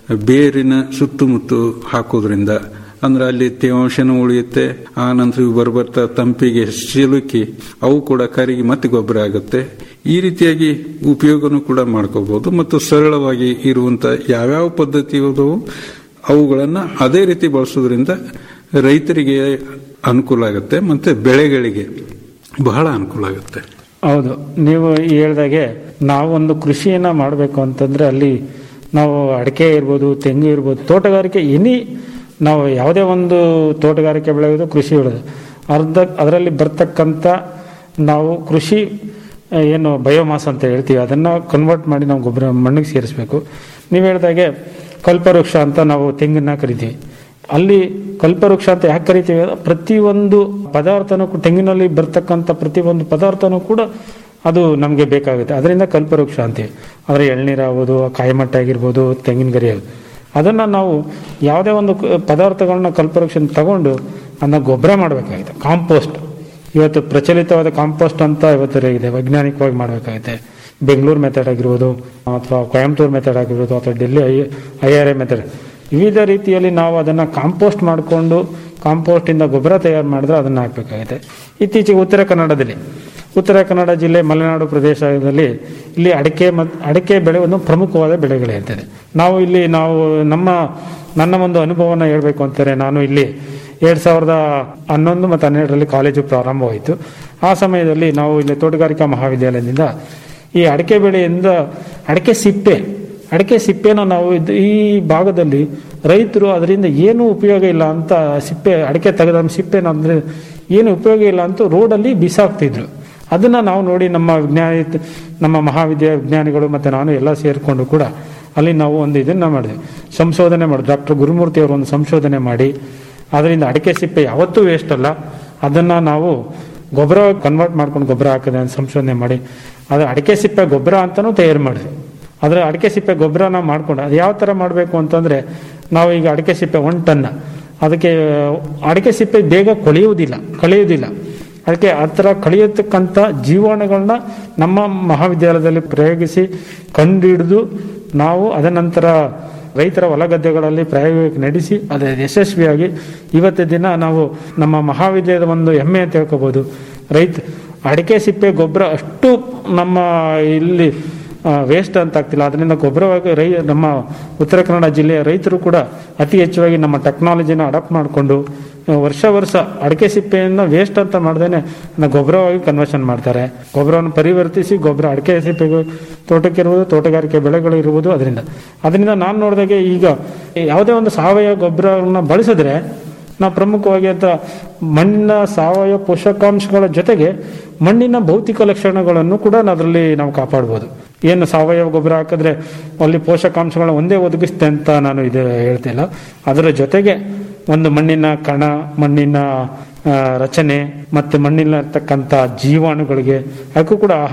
ಬೇರಿನ ಸುತ್ತಮುತ್ತ ಹಾಕೋದ್ರಿಂದ ಅಂದ್ರೆ ಅಲ್ಲಿ ತೇವಾಂಶನೂ ಉಳಿಯುತ್ತೆ ಆ ನಂತರ ಇವು ಬರ್ಬರ್ತಾ ತಂಪಿಗೆ ಸಿಲುಕಿ ಅವು ಕೂಡ ಕರಗಿ ಮತ್ತೆ ಗೊಬ್ಬರ ಆಗುತ್ತೆ ಈ ರೀತಿಯಾಗಿ ಉಪಯೋಗನೂ ಕೂಡ ಮಾಡ್ಕೋಬಹುದು ಮತ್ತು ಸರಳವಾಗಿ ಇರುವಂತ ಯಾವ್ಯಾವ ಪದ್ಧತಿ ಇದಾವೋ ಅವುಗಳನ್ನ ಅದೇ ರೀತಿ ಬಳಸೋದ್ರಿಂದ ರೈತರಿಗೆ ಅನುಕೂಲ ಆಗುತ್ತೆ ಮತ್ತೆ ಬೆಳೆಗಳಿಗೆ ಬಹಳ ಅನುಕೂಲ ಆಗುತ್ತೆ ಹೌದು ನೀವು ಹೇಳ್ದಾಗೆ ನಾವೊಂದು ಕೃಷಿಯನ್ನ ಮಾಡಬೇಕು ಅಂತಂದ್ರೆ ಅಲ್ಲಿ ನಾವು ಅಡಿಕೆ ಇರ್ಬೋದು ತೆಂಗು ಇರ್ಬೋದು ತೋಟಗಾರಿಕೆ ಎನಿ ನಾವು ಯಾವುದೇ ಒಂದು ತೋಟಗಾರಿಕೆ ಬೆಳೆಯೋದು ಕೃಷಿ ಬೆಳೆಯೋದು ಅರ್ಧ ಅದರಲ್ಲಿ ಬರ್ತಕ್ಕಂಥ ನಾವು ಕೃಷಿ ಆ, ಏನು ಬಯೋಮಾಸ್ ಅಂತ ಹೇಳ್ತೀವಿ ಅದನ್ನು ಕನ್ವರ್ಟ್ ಮಾಡಿ ನಾವು ಗೊಬ್ಬರ ಮಣ್ಣಿಗೆ ಸೇರಿಸಬೇಕು ನೀವು ಹೇಳ್ದಾಗೆ ಕಲ್ಪವೃಕ್ಷ ಅಂತ ನಾವು ತೆಂಗನ್ನ ಕರಿತೀವಿ ಅಲ್ಲಿ ಕಲ್ಪವೃಕ್ಷ ಅಂತ ಯಾಕೆ ಕರಿತೀವಿ ಅಂದ್ರೆ ಪ್ರತಿಯೊಂದು ಪದಾರ್ಥನೂ ಕೂಡ- ತೆಂಗಿನಲ್ಲಿ ಬರ್ತಕ್ಕಂಥ ಪ್ರತಿಯೊಂದು ಪದಾರ್ಥನೂ ಕೂಡ ಅದು ನಮಗೆ ಬೇಕಾಗುತ್ತೆ ಅದರಿಂದ ಕಲ್ಪವೃಕ್ಷ ಅಂತೀವಿ ಆದರೆ ಎಳ್ನೀರಾಗ್ಬೋದು ಕಾಯಿಮಟ್ಟ ಆಗಿರ್ಬೋದು ತೆಂಗಿನ ಗರಿ ಆಗ್ಬೋದು. ಅದನ್ನ ನಾವು ಯಾವುದೇ ಒಂದು ಕ- ಪದಾರ್ಥಗಳನ್ನ ಕಲ್ಪವೃಕ್ಷ ತಗೊಂಡು ಅದನ್ನ ಗೊಬ್ಬರ ಮಾಡಬೇಕಾಗುತ್ತೆ ಕಾಂಪೋಸ್ಟ್ ಇವತ್ತು ಪ್ರಚಲಿತವಾದ ಕಾಂಪೋಸ್ಟ್ ಅಂತ ಇವತ್ತು ಇದೆ ವೈಜ್ಞಾನಿಕವಾಗಿ ಮಾಡಬೇಕಾಗುತ್ತೆ ಬೆಂಗಳೂರು ಮೆಥಡ್ ಆಗಿರ್ಬೋದು ಅಥವಾ ಕೊಯಂಬತ್ತೂರು ಮೆಥಡ್ ಆಗಿರ್ಬೋದು ಅಥವಾ Delhi I I R A method ವಿವಿಧ ರೀತಿಯಲ್ಲಿ ನಾವು ಅದನ್ನು ಕಾಂಪೋಸ್ಟ್ ಮಾಡಿಕೊಂಡು ಕಾಂಪೋಸ್ಟಿಂದ ಗೊಬ್ಬರ ತಯಾರು ಮಾಡಿದ್ರೆ ಅದನ್ನು ಹಾಕಬೇಕಾಗುತ್ತೆ ಇತ್ತೀಚೆಗೆ ಉತ್ತರ ಕನ್ನಡದಲ್ಲಿ ಉತ್ತರ ಕನ್ನಡ ಜಿಲ್ಲೆ ಮಲೆನಾಡು ಪ್ರದೇಶದಲ್ಲಿ ಇಲ್ಲಿ ಅಡಿಕೆ ಮತ್ತು ಅಡಿಕೆ ಬೆಳೆ ಒಂದು ಪ್ರಮುಖವಾದ ಬೆಳೆಗಳಿರ್ತದೆ ನಾವು ಇಲ್ಲಿ ನಾವು ನಮ್ಮ ನನ್ನ ಒಂದು ಅನುಭವನ ಹೇಳಬೇಕು ಅಂತಾರೆ ನಾನು ಇಲ್ಲಿ ಎರಡು ಸಾವಿರದ ಹನ್ನೊಂದು ಮತ್ತು ಹನ್ನೆರಡರಲ್ಲಿ ಕಾಲೇಜು ಪ್ರಾರಂಭವಾಯಿತು ಆ ಸಮಯದಲ್ಲಿ ನಾವು ಇಲ್ಲಿ ತೋಟಗಾರಿಕಾ ಮಹಾವಿದ್ಯಾಲಯದಿಂದ ಈ ಅಡಿಕೆ ಬೆಳೆಯಿಂದ ಅಡಿಕೆ ಸಿಪ್ಪೆ ಅಡಿಕೆ ಸಿಪ್ಪೆನ ನಾವು ಇದ್- ಈ ಭಾಗದಲ್ಲಿ ರೈತರು ಅದರಿಂದ ಏನೂ ಉಪಯೋಗ ಇಲ್ಲ ಅಂತ ಸಿಪ್ಪೆ ಅಡಿಕೆ ತೆಗೆದ ಸಿಪ್ಪೆನ ಅಂದ್ರೆ ಏನು ಉಪಯೋಗ ಇಲ್ಲ ಅಂತ ರೋಡಲ್ಲಿ ಬಿಸಾಕ್ತಿದ್ರು ಅದನ್ನ ನಾವು ನೋಡಿ ನಮ್ಮ ವಿಜ್ಞಾನಿ ನಮ್ಮ ಮಹಾವಿದ್ಯಾ ವಿಜ್ಞಾನಿಗಳು ಮತ್ತೆ ನಾನು ಎಲ್ಲ ಸೇರಿಕೊಂಡು ಕೂಡ ಅಲ್ಲಿ ನಾವು ಒಂದು ಇದನ್ನ ಮಾಡಿದ್ವಿ ಸಂಶೋಧನೆ ಮಾಡಿ ಡಾಕ್ಟರ್ ಗುರುಮೂರ್ತಿ ಅವರು ಒಂದು ಸಂಶೋಧನೆ ಮಾಡಿ ಅದರಿಂದ ಅಡಿಕೆ ಸಿಪ್ಪೆ ಯಾವತ್ತೂ ವೇಸ್ಟ್ ಅಲ್ಲ ಅದನ್ನ ನಾವು ಗೊಬ್ಬರ ಕನ್ವರ್ಟ್ ಮಾಡ್ಕೊಂಡು ಗೊಬ್ಬರ ಹಾಕಿದೆ ಅಂತ ಸಂಶೋಧನೆ ಮಾಡಿ ಅದು ಅಡಿಕೆ ಸಿಪ್ಪೆ ಗೊಬ್ಬರ ಅಂತಾನೂ ತಯಾರು ಮಾಡಿದ್ವಿ ಆದರೆ ಅಡಿಕೆ ಸಿಪ್ಪೆ ಗೊಬ್ಬರ ನಾವು ಮಾಡ್ಕೊಂಡು ಅದು ಯಾವ ಥರ ಮಾಡಬೇಕು ಅಂತಂದರೆ ನಾವು ಈಗ ಅಡಿಕೆ ಸಿಪ್ಪೆ ಒನ್ ಟನ್ನ ಅದಕ್ಕೆ ಅಡಿಕೆ ಸಿಪ್ಪೆ ಬೇಗ ಕೊಳೆಯುವುದಿಲ್ಲ ಕಳೆಯುವುದಿಲ್ಲ ಅದಕ್ಕೆ ಆ ಥರ ಕಳೆಯತಕ್ಕಂಥ ಜೀವಾಣುಗಳನ್ನ ನಮ್ಮ ಮಹಾವಿದ್ಯಾಲಯದಲ್ಲಿ ಪ್ರಯೋಗಿಸಿ ಕಂಡುಹಿಡಿದು ನಾವು ಅದ ನಂತರ ರೈತರ ಹೊಲಗದ್ದೆಗಳಲ್ಲಿ ಪ್ರಾಯೋಗಿಕ ನಡೆಸಿ ಅದು ಯಶಸ್ವಿಯಾಗಿ ಇವತ್ತಿನ ದಿನ ನಾವು ನಮ್ಮ ಮಹಾವಿದ್ಯಾಲಯದ ಒಂದು ಹೆಮ್ಮೆ ಅಂತ ಹೇಳ್ಕೋಬಹುದು ರೈತ ಅಡಿಕೆ ಸಿಪ್ಪೆ ಗೊಬ್ಬರ ಅಷ್ಟು ನಮ್ಮ ಇಲ್ಲಿ ವೇಸ್ಟ್ ಅಂತ ಆಗ್ತಿಲ್ಲ ಅದರಿಂದ ಗೊಬ್ಬರವಾಗಿ ರೈ ನಮ್ಮ ಉತ್ತರ ಕನ್ನಡ ಜಿಲ್ಲೆಯ ರೈತರು ಕೂಡ ಅತಿ ಹೆಚ್ಚುವಾಗಿ ನಮ್ಮ ಟೆಕ್ನಾಲಜಿನ ಅಡಾಪ್ಟ್ ಮಾಡಿಕೊಂಡು ವರ್ಷ ವರ್ಷ ಅಡಿಕೆ ಸಿಪ್ಪೆಯನ್ನು ವೇಸ್ಟ್ ಅಂತ ಮಾಡ್ದೇನೆ ಅದನ್ನ ಗೊಬ್ಬರವಾಗಿ ಕನ್ವರ್ಷನ್ ಮಾಡ್ತಾರೆ ಗೊಬ್ಬರವನ್ನು ಪರಿವರ್ತಿಸಿ ಗೊಬ್ಬರ ಅಡಿಕೆ ಸಿಪ್ಪೆ ತೋಟಕ್ಕೆ ಇರುವುದು ತೋಟಗಾರಿಕೆ ಬೆಳೆಗಳು ಇರುವುದು ಅದರಿಂದ ಅದರಿಂದ ನಾನು ನೋಡಿದಾಗೆ ಈಗ ಯಾವುದೇ ಒಂದು ಸಾವಯವ ಗೊಬ್ಬರವನ್ನು ಬಳಸಿದ್ರೆ ನಾವು ಪ್ರಮುಖವಾಗಿ ಅಂತ ಮಣ್ಣಿನ ಸಾವಯವ ಪೋಷಕಾಂಶಗಳ ಜೊತೆಗೆ ಮಣ್ಣಿನ ಭೌತಿಕ ಲಕ್ಷಣಗಳನ್ನು ಕೂಡ ಅದರಲ್ಲಿ ನಾವು ಕಾಪಾಡ್ಬೋದು ಏನು ಸಾವಯವ ಗೊಬ್ಬರ ಹಾಕಿದ್ರೆ ಅಲ್ಲಿ ಪೋಷಕಾಂಶಗಳನ್ನ ಒಂದೇ ಒದಗಿಸುತ್ತೆ ಅಂತ ನಾನು ಇದು ಹೇಳ್ತಿಲ್ಲ ಅದರ ಜೊತೆಗೆ ಒಂದು ಮಣ್ಣಿನ ಕಣ ಮಣ್ಣಿನ ಆ, ರಚನೆ ಮತ್ತೆ ಮಣ್ಣಿನಲ್ಲಿರ್ತಕ್ಕಂಥ ಜೀವಾಣುಗಳಿಗೆ ಅದಕ್ಕೂ ಕೂಡ ಆಹಾರ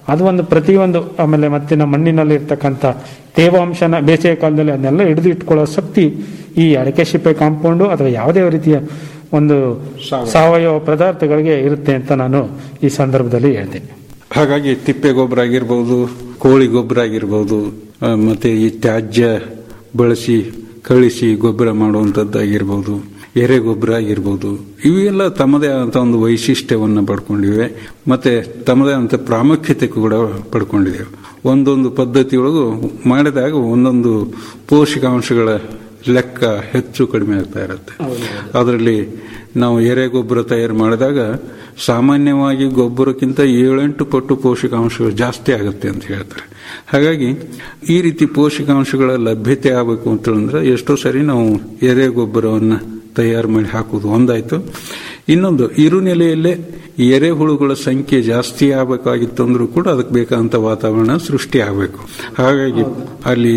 ಅದು ಒಂದು ಪ್ರತಿಯೊಂದು ಆಮೇಲೆ ಮತ್ತಿನ ಮಣ್ಣಿನಲ್ಲಿ ಇರ್ತಕ್ಕಂಥ ತೇವಾಂಶನ ಬೇಸಿಗೆ ಕಾಲದಲ್ಲಿ ಅದನ್ನೆಲ್ಲ ಹಿಡಿದು ಇಟ್ಕೊಳ್ಳೋ ಶಕ್ತಿ ಈ ಅಡಕೆ ಸಿಪ್ಪೆ ಕಾಂಪೌಂಡು ಅಥವಾ ಯಾವುದೇ ರೀತಿಯ ಒಂದು ಸಾವಯವ ಪದಾರ್ಥಗಳಿಗೆ ಇರುತ್ತೆ ಅಂತ ನಾನು ಈ ಸಂದರ್ಭದಲ್ಲಿ ಹೇಳ್ತೀನಿ ಹಾಗಾಗಿ ತಿಪ್ಪೆ ಗೊಬ್ಬರ ಆಗಿರ್ಬೋದು ಕೋಳಿ ಗೊಬ್ಬರ ಆಗಿರ್ಬೋದು ಆ, ಮತ್ತೆ ಈ ತ್ಯಾಜ್ಯ ಬಳಸಿ ಕಳಿಸಿ ಗೊಬ್ಬರ ಮಾಡುವಂಥದ್ದಾಗಿರ್ಬೋದು ಎರೆ ಗೊಬ್ಬರ ಆಗಿರ್ಬೋದು ಇವೆಲ್ಲ ತಮ್ಮದೇ ಆದಂಥ ಒಂದು ವೈಶಿಷ್ಟ್ಯವನ್ನು ಪಡ್ಕೊಂಡಿವೆ ಮತ್ತೆ ತಮ್ಮದೇ ಆದಂಥ ಪ್ರಾಮುಖ್ಯತೆ ಕೂಡ ಪಡ್ಕೊಂಡಿದ್ದೇವೆ ಒಂದೊಂದು ಪದ್ಧತಿಯೊಳಗು ಮಾಡಿದಾಗ ಒಂದೊಂದು ಪೋಷಕಾಂಶಗಳ ಲೆಕ್ಕ ಹೆಚ್ಚು ಕಡಿಮೆ ಆಗ್ತಾ ಇರುತ್ತೆ ಅದರಲ್ಲಿ ನಾವು ಎರೆ ಗೊಬ್ಬರ ತಯಾರು ಮಾಡಿದಾಗ ಸಾಮಾನ್ಯವಾಗಿ ಗೊಬ್ಬರಕ್ಕಿಂತ ಏಳೆಂಟು ಪಟ್ಟು ಪೋಷಕಾಂಶಗಳು ಜಾಸ್ತಿ ಆಗುತ್ತೆ ಅಂತ ಹೇಳ್ತಾರೆ ಹಾಗಾಗಿ ಈ ರೀತಿ ಪೋಷಕಾಂಶಗಳ ಲಭ್ಯತೆ ಆಗಬೇಕು ಅಂತಂದ್ರೆ ಎಷ್ಟೋ ಸರಿ ನಾವು ಎರೆ ಗೊಬ್ಬರವನ್ನು ತಯಾರು ಮಾಡಿ ಹಾಕುವುದು ಒಂದಾಯ್ತು ಇನ್ನೊಂದು ಇರುನೆಲೆಯಲ್ಲೇ ಎರೆಹುಳುಗಳ ಸಂಖ್ಯೆ ಜಾಸ್ತಿ ಆಗಬೇಕಾಗಿತ್ತು ಅಂದ್ರೂ ಕೂಡ ಅದಕ್ಕೆ ಬೇಕಾದಂತ ವಾತಾವರಣ ಸೃಷ್ಟಿ ಆಗಬೇಕು ಹಾಗಾಗಿ ಅಲ್ಲಿ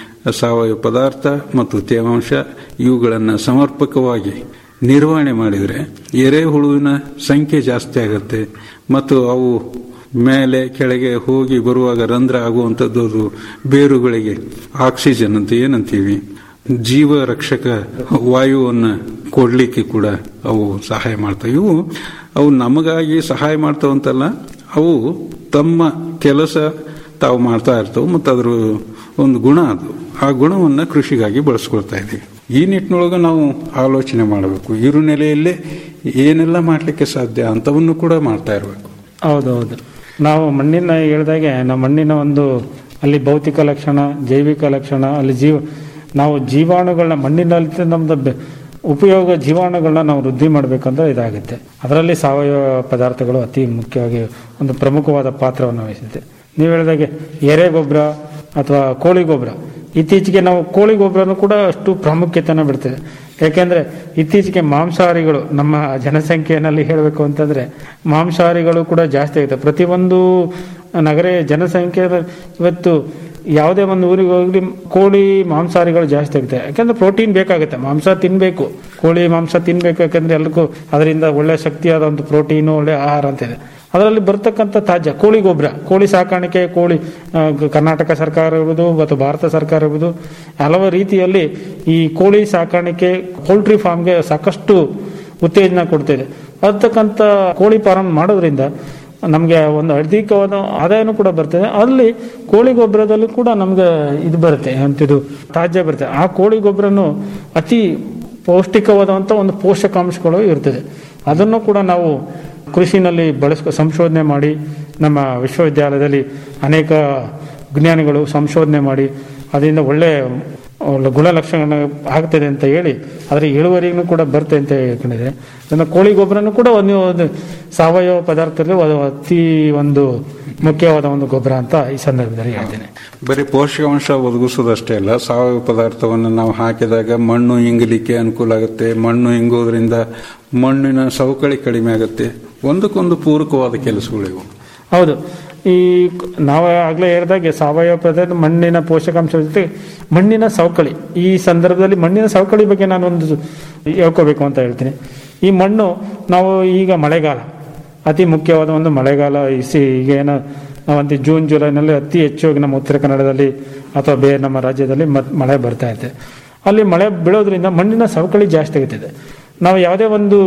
ಸಾವಯವ ಪದಾರ್ಥ ಮತ್ತು ತೇವಾಂಶ ಇವುಗಳನ್ನು ಸಮರ್ಪಕವಾಗಿ ನಿರ್ವಹಣೆ ಮಾಡಿದರೆ ಎರೆಹುಳುವಿನ ಸಂಖ್ಯೆ ಜಾಸ್ತಿ ಆಗುತ್ತೆ ಮತ್ತು ಅವು ಮೇಲೆ ಕೆಳಗೆ ಹೋಗಿ ಬರುವಾಗ ರಂಧ್ರ ಆಗುವಂಥದ್ದು ಅದು ಬೇರುಗಳಿಗೆ ಆಕ್ಸಿಜನ್ ಅಂತ ಏನಂತೀವಿ ಜೀವ ರಕ್ಷಕ ವಾಯುವನ್ನು ಕೊಡ್ಲಿಕ್ಕೆ ಕೂಡ ಅವು ಸಹಾಯ ಮಾಡ್ತವೆ ಇವು ಅವು ನಮಗಾಗಿ ಸಹಾಯ ಮಾಡ್ತಾವಂತಲ್ಲ ಅವು ತಮ್ಮ ಕೆಲಸ ತಾವು ಮಾಡ್ತಾ ಇರ್ತವೆ ಮತ್ತು ಅದರ ಒಂದು ಗುಣ ಅದು ಆ ಗುಣವನ್ನು ಕೃಷಿಗಾಗಿ ಬಳಸ್ಕೊಳ್ತಾ ಇದ್ದೀವಿ ಈ ನಿಟ್ಟಿನೊಳಗೆ ನಾವು ಆಲೋಚನೆ ಮಾಡಬೇಕು ಇರು ನೆಲೆಯಲ್ಲೇ ಏನೆಲ್ಲ ಮಾಡಲಿಕ್ಕೆ ಸಾಧ್ಯ ಅಂತವನ್ನು ಕೂಡ ಮಾಡ್ತಾ ಇರಬೇಕು ಹೌದೌದು ನಾವು ಮಣ್ಣಿನ ಹೇಳಿದಾಗೆ ನಮ್ಮ ಮಣ್ಣಿನ ಒಂದು ಅಲ್ಲಿ ಭೌತಿಕ ಲಕ್ಷಣ ಜೈವಿಕ ಲಕ್ಷಣ ಅಲ್ಲಿ ಜೀವ ನಾವು ಜೀವಾಣುಗಳನ್ನ ಮಣ್ಣಿನಲ್ಲಿ ನಮ್ದು ಬೆ- ಉಪಯೋಗ ಜೀವಾಣುಗಳನ್ನ ನಾವು ವೃದ್ಧಿ ಮಾಡಬೇಕಂದ್ರೆ ಇದಾಗುತ್ತೆ ಅದರಲ್ಲಿ ಸಾವಯವ ಪದಾರ್ಥಗಳು ಅತಿ ಮುಖ್ಯವಾಗಿ ಒಂದು ಪ್ರಮುಖವಾದ ಪಾತ್ರವನ್ನು ವಹಿಸುತ್ತೆ ನೀವು ಹೇಳಿದಾಗೆ ಎರೆ ಗೊಬ್ಬರ ಅಥವಾ ಕೋಳಿ ಗೊಬ್ಬರ ಇತ್ತೀಚೆಗೆ ನಾವು ಕೋಳಿ ಗೊಬ್ಬರನು ಕೂಡ ಅಷ್ಟು ಪ್ರಾಮುಖ್ಯತೆಯನ್ನು ಬಿಡ್ತದೆ ಯಾಕೆಂದ್ರೆ ಇತ್ತೀಚೆಗೆ ಮಾಂಸಾಹಾರಿಗಳು ನಮ್ಮ ಜನಸಂಖ್ಯೆಯಲ್ಲಿ ಹೇಳಬೇಕು ಅಂತಂದ್ರೆ ಮಾಂಸಾಹಾರಿಗಳು ಕೂಡ ಜಾಸ್ತಿ ಆಗುತ್ತೆ ಪ್ರತಿಯೊಂದು ನಗರ ಜನಸಂಖ್ಯೆ ಇವತ್ತು ಯಾವುದೇ ಒಂದು ಊರಿಗೆ ಹೋಗ್ಲಿ ಕೋಳಿ ಮಾಂಸಾಹಾರಿಗಳು ಜಾಸ್ತಿ ಆಗುತ್ತೆ ಯಾಕಂದ್ರೆ ಪ್ರೋಟೀನ್ ಬೇಕಾಗುತ್ತೆ ಮಾಂಸ ತಿನ್ಬೇಕು ಕೋಳಿ ಮಾಂಸ ತಿನ್ಬೇಕು ಯಾಕಂದ್ರೆ ಎಲ್ಲರಿಗೂ ಅದರಿಂದ ಒಳ್ಳೆ ಶಕ್ತಿಯಾದ ಒಂದು ಪ್ರೋಟೀನು ಒಳ್ಳೆ ಆಹಾರ ಅಂತ ಇದೆ ಅದರಲ್ಲಿ ಬರ್ತಕ್ಕಂಥ ತಾಜಾ ಕೋಳಿ ಗೊಬ್ಬರ ಕೋಳಿ ಸಾಕಾಣಿಕೆ ಕೋಳಿ ಆ, ಗ- ಕರ್ನಾಟಕ ಸರ್ಕಾರ ಇರ್ಬೋದು ಮತ್ತು ಭಾರತ ಸರ್ಕಾರ ಇರ್ಬೋದು ಹಲವು ರೀತಿಯಲ್ಲಿ ಈ ಕೋಳಿ ಸಾಕಾಣಿಕೆ ಪೌಲ್ಟ್ರಿ ಫಾರ್ಮ್ಗೆ ಸಾಕಷ್ಟು ಉತ್ತೇಜನ ಕೊಡ್ತಿದೆ ಅದಕ್ಕಂಥ ಕೋಳಿ ಫಾರ್ಮ್ ಮಾಡೋದ್ರಿಂದ ನಮಗೆ ಒಂದು ಅಧಿಕವಾದ ಆದಾಯನೂ ಕೂಡ ಬರ್ತದೆ ಅಲ್ಲಿ ಕೋಳಿ ಗೊಬ್ಬರದಲ್ಲೂ ಕೂಡ ನಮ್ಗೆ ಇದು ಬರುತ್ತೆ ಅಂತಿದು ತಾಜಾ ಬರುತ್ತೆ ಆ ಕೋಳಿ ಗೊಬ್ಬರನು ಅತಿ ಪೌಷ್ಟಿಕವಾದಂಥ ಒಂದು ಪೋಷಕಾಂಶಗಳು ಇರ್ತದೆ ಅದನ್ನು ಕೂಡ ನಾವು ಕೃಷಿನಲ್ಲಿ ಬಳಸ್ಕೊ ಸಂಶೋಧನೆ ಮಾಡಿ ನಮ್ಮ ವಿಶ್ವವಿದ್ಯಾಲಯದಲ್ಲಿ ಅನೇಕ ವಿಜ್ಞಾನಿಗಳು ಸಂಶೋಧನೆ ಮಾಡಿ ಅದರಿಂದ ಒಳ್ಳೆ ಒಳ್ಳೆ ಗುಣಲಕ್ಷಣ ಆಗ್ತದೆ ಅಂತ ಹೇಳಿ ಅದರ ಇಳುವರಿನೂ ಕೂಡ ಬರ್ತದೆ ಅಂತ ಹೇಳ್ಕೊಂಡಿದೆ ಅದನ್ನು ಕೋಳಿ ಗೊಬ್ಬರನೂ ಕೂಡ ಒಂದು ಒಂದು ಸಾವಯವ ಪದಾರ್ಥದಲ್ಲಿ ಅದು ಅತಿ ಒಂದು ಮುಖ್ಯವಾದ ಒಂದು ಗೊಬ್ಬರ ಅಂತ ಈ ಸಂದರ್ಭದಲ್ಲಿ ಹೇಳ್ತೇನೆ ಬರೀ ಪೋಷಕಾಂಶ ಒದಗಿಸೋದಷ್ಟೇ ಅಲ್ಲ ಸಾವಯವ ಪದಾರ್ಥವನ್ನು ನಾವು ಹಾಕಿದಾಗ ಮಣ್ಣು ಇಂಗಲಿಕ್ಕೆ ಅನುಕೂಲ ಆಗುತ್ತೆ ಮಣ್ಣು ಇಂಗೋದ್ರಿಂದ ಮಣ್ಣಿನ ಸವಕಳಿ ಕಡಿಮೆ ಆಗುತ್ತೆ ಒಂದಕ್ಕೊಂದು ಪೂರಕವಾದ ಕೆಲಸಗಳಿವು ಹೌದು ಈ ಕ- ನಾವು ಆಗ್ಲೇ ಹೇಳಿದಾಗೆ ಸಾವಯವ ಪದಾರ್ಥ ಮಣ್ಣಿನ ಪೋಷಕಾಂಶ ಜೊತೆ ಮಣ್ಣಿನ ಸವಕಳಿ ಈ ಸಂದರ್ಭದಲ್ಲಿ ಮಣ್ಣಿನ ಸವಕಳಿ ಬಗ್ಗೆ ನಾನು ಒಂದು ಹೇಳ್ಕೋಬೇಕು ಅಂತ ಹೇಳ್ತೀನಿ ಈ ಮಣ್ಣು ನಾವು ಈಗ ಮಳೆಗಾಲ ಅತಿ ಮುಖ್ಯವಾದ ಒಂದು ಮಳೆಗಾಲ ಈ ಸಿ ಈಗ ಏನೋ ನಾವಂತ ಜೂನ್ ಜುಲೈನಲ್ಲಿ ಅತಿ ಹೆಚ್ಚಾಗಿ ನಮ್ಮ ಉತ್ತರ ಕನ್ನಡದಲ್ಲಿ ಅಥವಾ ಬೇರೆ ನಮ್ಮ ರಾಜ್ಯದಲ್ಲಿ ಮತ್ ಮಳೆ ಬರ್ತಾ ಇದೆ ಅಲ್ಲಿ ಮಳೆ ಬೀಳೋದ್ರಿಂದ ಮಣ್ಣಿನ ಸವಕಳಿ ಜಾಸ್ತಿ ಆಗುತ್ತಿದೆ ನಾವು ಯಾವುದೇ ಒಂದು